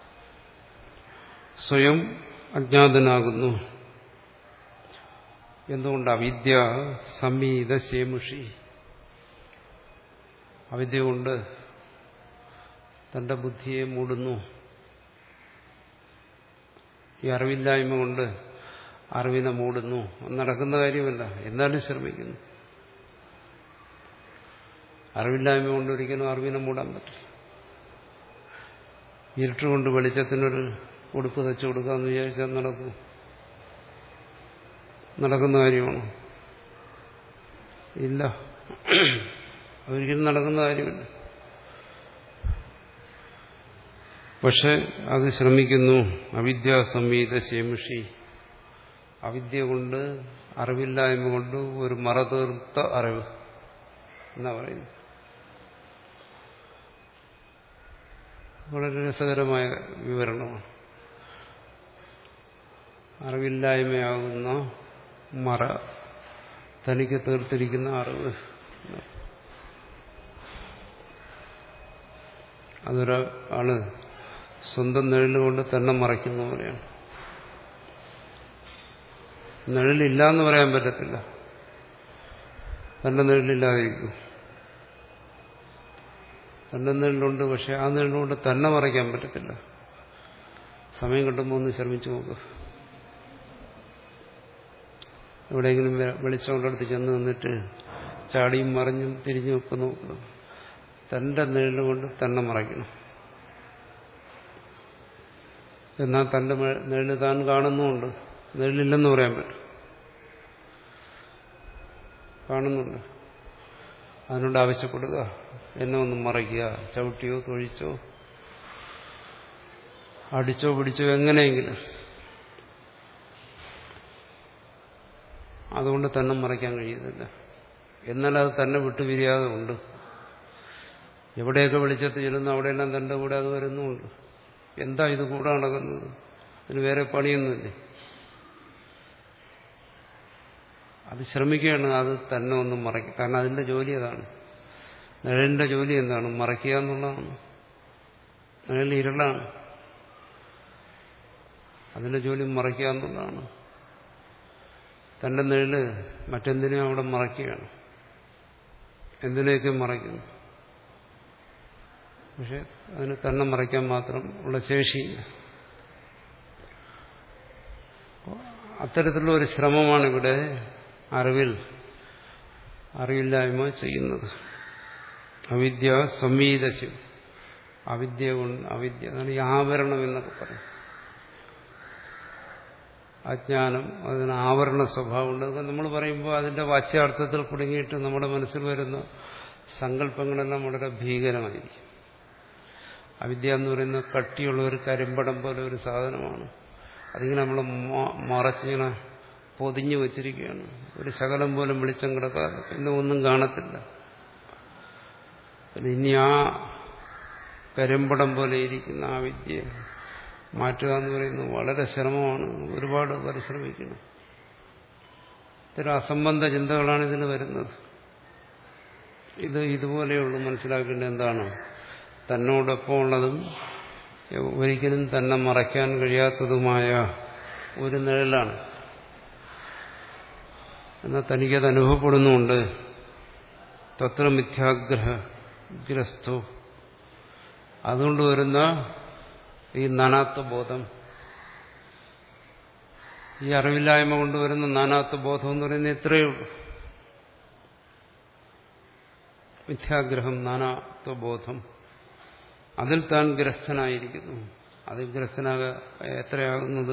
സ്വയം അജ്ഞാതനാകുന്നു എന്തുകൊണ്ട് അവിദ്യ സമീത ശേമുഷി അവിദ്യ കൊണ്ട് തന്റെ ബുദ്ധിയെ മൂടുന്നു ഈ അറിവില്ലായ്മ കൊണ്ട് അറിവിനെ മൂടുന്നു നടക്കുന്ന കാര്യമല്ല എന്നാലും ശ്രമിക്കുന്നു അറിവില്ലായ്മ കൊണ്ട് ഒരിക്കലും അറിവിനെ മൂടാൻ പറ്റില്ല ഇരുട്ടുകൊണ്ട് വെളിച്ചത്തിനൊരു ഉടുപ്പ് തച്ചു കൊടുക്കാമെന്ന് വിചാരിച്ചാൽ നടക്കും നടക്കുന്ന കാര്യമാണോ ഇല്ല ഒരിക്കലും നടക്കുന്ന കാര്യമില്ല പക്ഷെ അത് ശ്രമിക്കുന്നു അവിദ്യാസംഹിത ശേമുഷി അവിദ്യ കൊണ്ട് അറിവില്ലായ്മ കൊണ്ട് ഒരു മറതീർത്ത അറിവ് എന്നാ പറയുന്നത് വളരെ രസകരമായ വിവരണമാണ് അറിവില്ലായ്മയാകുന്ന മറ തനിക്ക് തീർത്തിരിക്കുന്ന അറിവ് അതൊരാള് സ്വന്തം നിഴലുകൊണ്ട് തന്നെ മറയ്ക്കുന്ന പോലെയാണ് നിഴലില്ല എന്ന് പറയാൻ പറ്റത്തില്ല തന്റെ നിഴലില്ലാതിരിക്കും തന്റെ നിഴലുണ്ട് പക്ഷെ ആ നിഴലുകൊണ്ട് തന്നെ മറയ്ക്കാൻ പറ്റത്തില്ല സമയം കിട്ടുമ്പോൾ ഒന്ന് ശ്രമിച്ചു നോക്കുക എവിടെയെങ്കിലും വെളിച്ചമുള്ളടത്ത് ചെന്ന് നിന്നിട്ട് ചാടിയും മറിഞ്ഞും തിരിഞ്ഞും ഒക്കെ നോക്കുക തന്റെ നിഴലുകൊണ്ട് തന്നെ മറയ്ക്കണം എന്നാൽ തന്റെ നിഴല് താൻ കാണുന്നുമുണ്ട് നിഴലില്ലെന്ന് പറയാൻ പറ്റും കാണുന്നുണ്ട് അതിനോട് ആവശ്യപ്പെടുക എന്നെ ഒന്ന് മറയ്ക്കുക ചവിട്ടിയോ തൊഴിച്ചോ അടിച്ചോ പിടിച്ചോ എങ്ങനെയെങ്കിലും അതുകൊണ്ട് തന്നെ മറയ്ക്കാൻ കഴിയുന്നില്ല എന്നാൽ അത് തന്നെ വിട്ടുപിരിയാതെ ഉണ്ട് എവിടെയൊക്കെ വെളിച്ചത്ത് ചെല്ലുന്നു അവിടെയെല്ലാം തന്റെ കൂടെ അത് വരുന്നുമുണ്ട് എന്താ ഇത് കൂടെ നടക്കുന്നത് അതിന് വേറെ പണിയൊന്നുമില്ലേ അത് ശ്രമിക്കുകയാണ് അത് തന്നെ ഒന്ന് മറയ്ക്കുക കാരണം അതിന്റെ ജോലി അതാണ് നിഴലിന്റെ ജോലി എന്താണ് മറയ്ക്കുക എന്നുള്ളതാണ് നിഴൽ ഇരുളാണ് അതിന്റെ ജോലി മറയ്ക്കുക എന്നുള്ളതാണ് തന്റെ നിഴല് മറ്റെന്തിനും അവിടെ മറയ്ക്കുകയാണ് എന്തിനെയൊക്കെ മറയ്ക്കുന്നു പക്ഷെ അതിന് തന്നെ മറയ്ക്കാൻ മാത്രം ഉള്ള ശേഷിയില്ല അത്തരത്തിലുള്ള ഒരു ശ്രമമാണ് ഇവിടെ അറിവിൽ അറിവില്ലായ്മ ചെയ്യുന്നത് അവിദ്യ സംവീതശം അവിദ്യ കൊണ്ട് അവിദ്യ അതാണ് ഈ ആവരണം എന്നൊക്കെ പറയും അജ്ഞാനം അതിന് ആവരണ സ്വഭാവമുണ്ട് അതൊക്കെ നമ്മൾ പറയുമ്പോൾ അതിന്റെ വാച്യാർത്ഥത്തിൽ കുടുങ്ങിയിട്ട് നമ്മുടെ മനസ്സിൽ വരുന്ന സങ്കല്പങ്ങളെല്ലാം വളരെ ഭീകരമായിരിക്കും അവിദ്യ എന്ന് പറയുന്ന കട്ടിയുള്ള ഒരു കരിമ്പടം പോലെ ഒരു സാധനമാണ് അതിങ്ങനെ നമ്മൾ മറച്ചിങ്ങനെ പൊതിഞ്ഞു വച്ചിരിക്കുകയാണ് ഒരു ശകലം പോലും വെളിച്ചം കിടക്കാതെ പിന്നെ ഒന്നും കാണത്തില്ല പിന്നെ ഇനി ആ കരിമ്പടം പോലെ ഇരിക്കുന്ന ആ വിദ്യ മാറ്റുക എന്ന് പറയുന്നത് വളരെ ശ്രമമാണ് ഒരുപാട് പരിശ്രമിക്കണം ഇത്തരം അസംബന്ധ ചിന്തകളാണ് ഇതിന് വരുന്നത് ഇത് ഇതുപോലെയുള്ളൂ മനസ്സിലാക്കേണ്ടത് എന്താണ് തന്നോടൊപ്പം ഉള്ളതും ഒരിക്കലും തന്നെ മറയ്ക്കാൻ കഴിയാത്തതുമായ ഒരു നിഴലാണ് എന്നാൽ തനിക്കത് അനുഭവപ്പെടുന്നുണ്ട് തത്ര മിഥ്യാഗ്രഹ ഗ്രസ്തു അതുകൊണ്ട് വരുന്ന ഈ നാനാത്വ ബോധം ഈ അറിവില്ലായ്മ കൊണ്ടുവരുന്ന നാനാത്വ ബോധം എന്ന് പറയുന്നത് ഇത്രയേ ഉള്ളൂ മിഥ്യാഗ്രഹം നാനാത്വ ബോധം അതിൽ താൻ ഗ്രസ്തനായിരിക്കുന്നു അതിൽ ഗ്രസ്തനാക എത്രയാകുന്നത്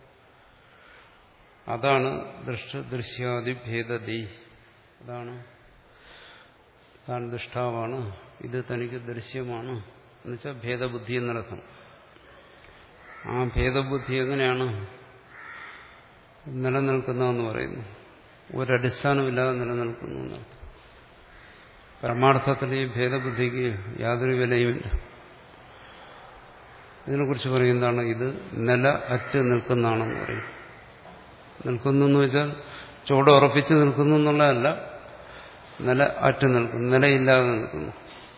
അതാണ് ദൃഷ്ട ദൃശ്യാദി ഭേദതി അതാണ് താൻ ദുഷ്ടാവാണ് ഇത് തനിക്ക് ദൃശ്യമാണ് എന്നുവെച്ചാൽ ഭേദബുദ്ധി എന്നർത്ഥം ആ ഭേദബുദ്ധി എങ്ങനെയാണ് നിലനിൽക്കുന്നതെന്ന് പറയുന്നു ഒരടിസ്ഥാനമില്ലാതെ നിലനിൽക്കുന്നു എന്നർത്ഥം പരമാർത്ഥത്തിൽ ഈ ഭേദബുദ്ധിക്ക് യാതൊരു വിലയുമില്ല ഇതിനെക്കുറിച്ച് പറയുന്നതാണ് ഇത് നില അറ്റ് നിൽക്കുന്നതാണെന്ന് പറയും നിൽക്കുന്നു എന്ന് വെച്ചാൽ ചുവട് ഉറപ്പിച്ച് നിൽക്കുന്നു എന്നുള്ളതല്ല നില അറ്റ് നിൽക്കുന്നു നിലയില്ലാതെ നിൽക്കുന്നു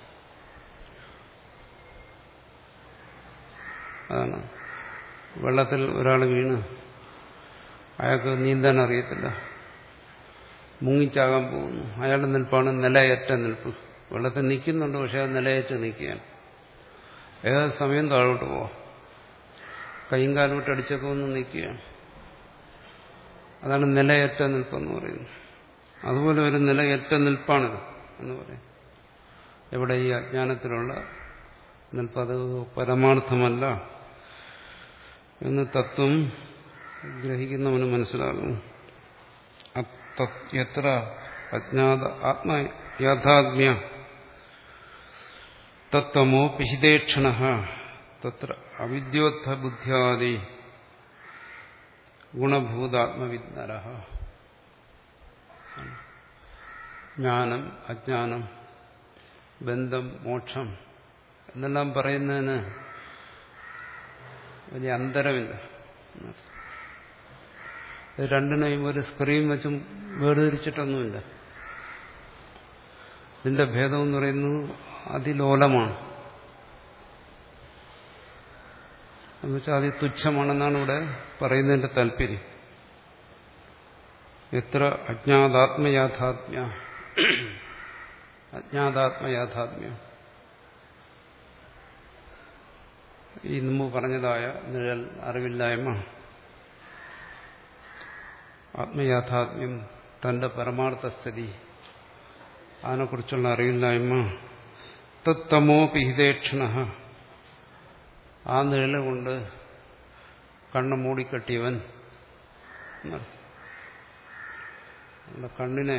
അതാണ് വെള്ളത്തിൽ ഒരാൾ വീണ് അയാൾക്ക് നീന്താൻ അറിയത്തില്ല മുങ്ങിച്ചാകാൻ പോകുന്നു അയാളുടെ നിൽപ്പാണ് നിലയറ്റ നിൽപ്പ് വെള്ളത്തിൽ നിൽക്കുന്നുണ്ട് പക്ഷെ അത് നിലയറ്റ് നിൽക്കുകയാണ് ഏത് സമയം താഴോട്ട് പോവാം കൈയും കാലോട്ട് അടിച്ചൊക്കെ ഒന്ന് നിൽക്കുകയാണ് അതാണ് നിലയറ്റ നിൽപ്പെന്ന് പറയുന്നത് അതുപോലെ ഒരു നിലയറ്റ നിൽപ്പാണിത് എന്ന് പറയും എവിടെ ഈ അജ്ഞാനത്തിലുള്ള നിൽപ്പ് അത് പരമാർത്ഥമല്ല എന്ന് തത്വം ഗ്രഹിക്കുന്നവന് മനസ്സിലാകും എത്ര അജ്ഞാത ആത്മയാഥാത്മ്യ തത്വമോ പിഹിതേക്ഷണ തത്ര അവിദ്യോത്ഥ ബുദ്ധ്യാദി ഗുണഭൂതാത്മവിജ്ഞര ജ്ഞാനം അജ്ഞാനം ബന്ധം മോക്ഷം എന്നെല്ലാം പറയുന്നതിന് വലിയ അന്തരമില്ല ഇത് രണ്ടിനെയും ഒരു സ്ക്രീൻ വെച്ചും വേർതിരിച്ചിട്ടൊന്നുമില്ല ഇതിന്റെ ഭേദം എന്ന് പറയുന്നത് അതിലോലമാണ് എന്നുവെച്ചാൽ അതി തുച്ഛമാണെന്നാണ് ഇവിടെ പറയുന്നതിന്റെ താല്പര്യം എത്ര അജ്ഞാതാത്മയാഥാത്മ്യ അജ്ഞാതാത്മയാഥാത്മ്യം ഈ മുമ്പ് പറഞ്ഞതായ നിഴൽ അറിവില്ലായ്മ ആത്മയാഥാത്മ്യം തന്റെ പരമാർത്ഥ സ്ഥിതി അതിനെക്കുറിച്ചുള്ള അറിവില്ലായ്മ തത്തമോ പിഹിതേക്ഷണ ആ നിഴല് കൊണ്ട് കണ്ണ് മൂടിക്കെട്ടിയവൻ നമ്മുടെ കണ്ണിനെ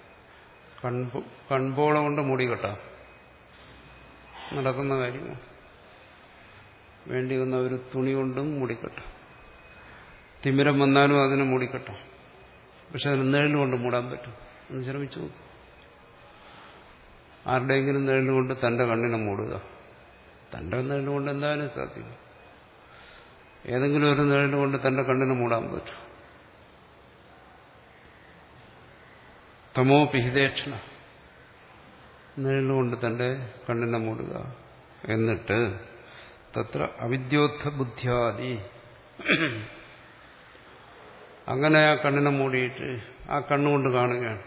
കൺപോള കൊണ്ട് മൂടിക്കെട്ടാം നടക്കുന്ന കാര്യമാണ് വേണ്ടി വന്ന ഒരു തുണി കൊണ്ടും മൂടിക്കെട്ടാം തിമിരം വന്നാലും അതിനെ മൂടിക്കെട്ടാം പക്ഷെ അതിന് നിഴലുകൊണ്ട് മൂടാൻ പറ്റും ഒന്ന് ശ്രമിച്ചു ആരുടെയെങ്കിലും നിഴലുകൊണ്ട് തന്റെ കണ്ണിനെ മൂടുക തന്റെ നിഴലുകൊണ്ട് എന്തായാലും സാധിക്കും ഏതെങ്കിലും ഒരു നിഴലുകൊണ്ട് തന്റെ കണ്ണിനെ മൂടാൻ പറ്റും തമോ പിഹിതേക്ഷണ നിഴലുകൊണ്ട് തന്റെ കണ്ണിനെ മൂടുക എന്നിട്ട് തത്ര അവിദ്യോത്ഥ ബുദ്ധ്യാദി അങ്ങനെ ആ കണ്ണിനെ മൂടിയിട്ട് ആ കണ്ണുകൊണ്ട് കാണുകയാണ്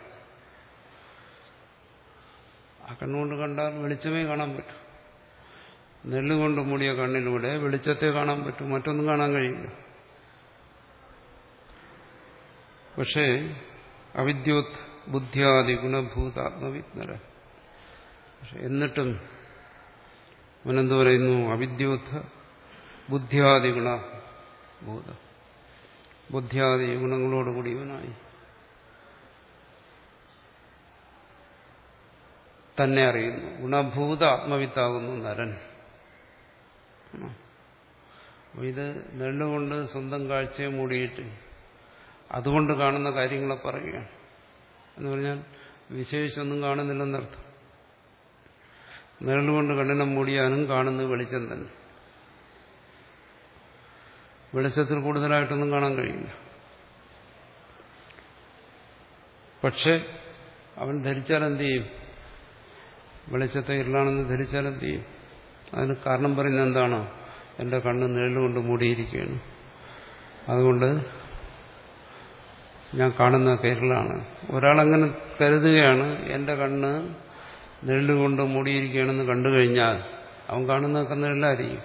ആ കണ്ണുകൊണ്ട് കണ്ടാൽ വെളിച്ചമേ കാണാൻ പറ്റും നെല്ലുകൊണ്ട് മൂടിയ കണ്ണിലൂടെ വെളിച്ചത്തെ കാണാൻ പറ്റും മറ്റൊന്നും കാണാൻ കഴിയില്ല പക്ഷേ അവിദ്യോത് ബുദ്ധ്യാദി ഗുണഭൂതാത്മവിജ്ഞര പക്ഷെ എന്നിട്ടും അവനെന്ത് പറയുന്നു അവിദ്യോത്ഥ ബുദ്ധ്യാദി ഗുണഭൂത ബുദ്ധ്യാദി ഗുണങ്ങളോടുകൂടി ഇവനായി തന്നെ അറിയുന്നു ഗുണഭൂത ആത്മവിത്താകുന്നു നരൻ ഇത് നെല്ലുകൊണ്ട് സ്വന്തം കാഴ്ചയെ മൂടിയിട്ട് അതുകൊണ്ട് കാണുന്ന കാര്യങ്ങളെ പറയുകയാണ് എന്ന് പറഞ്ഞാൽ വിശേഷിച്ചൊന്നും കാണുന്നില്ലെന്നർത്ഥം നിഴലുകൊണ്ട് കണ്ണിനെ മൂടിയാലും കാണുന്നത് വെളിച്ചം തന്നെ വെളിച്ചത്തിൽ കൂടുതലായിട്ടൊന്നും കാണാൻ കഴിയില്ല പക്ഷെ അവൻ ധരിച്ചാൽ എന്ത് ചെയ്യും വെളിച്ചത്തെ ഇരുളാണെന്ന് ധരിച്ചാൽ എന്ത് ചെയ്യും അതിന് കാരണം പറയുന്നത് എന്താണ് എന്റെ കണ്ണ് നിഴലുകൊണ്ട് മൂടിയിരിക്കുകയാണ് അതുകൊണ്ട് ഞാൻ കാണുന്ന ഇരുളാണ് ഒരാളങ്ങനെ കരുതുകയാണ് എന്റെ കണ്ണ് നിഴലുകൊണ്ട് മൂടിയിരിക്കുകയാണെന്ന് കണ്ടു കഴിഞ്ഞാൽ അവൻ കാണുന്നതൊക്കെ നിഴലായിരിക്കും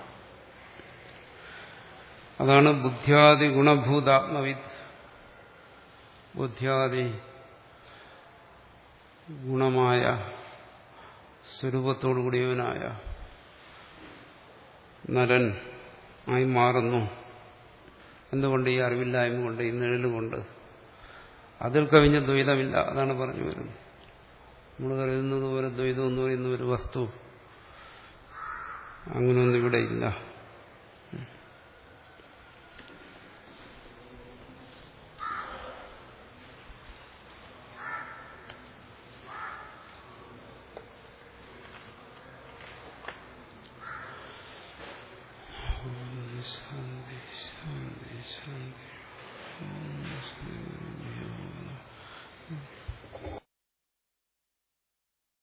അതാണ് ബുദ്ധ്യാദി ഗുണഭൂതാത്മവിദ് ബുദ്ധ്യാദി ഗുണമായ സ്വരൂപത്തോടുകൂടിയവനായ നരൻ ആയി മാറുന്നു എന്തുകൊണ്ട് ഈ അറിവില്ലായ്മ കൊണ്ട് ഈ നിഴലുകൊണ്ട് അതിൽ കവിഞ്ഞ ദ്വൈതമില്ല അതാണ് പറഞ്ഞു വരുന്നത് നമ്മൾ കരുതുന്നത് പോലെ ദ്വൈതം എന്ന് പറയുന്ന ഒരു വസ്തു അങ്ങനെയൊന്നും ഇവിടെ ഇല്ല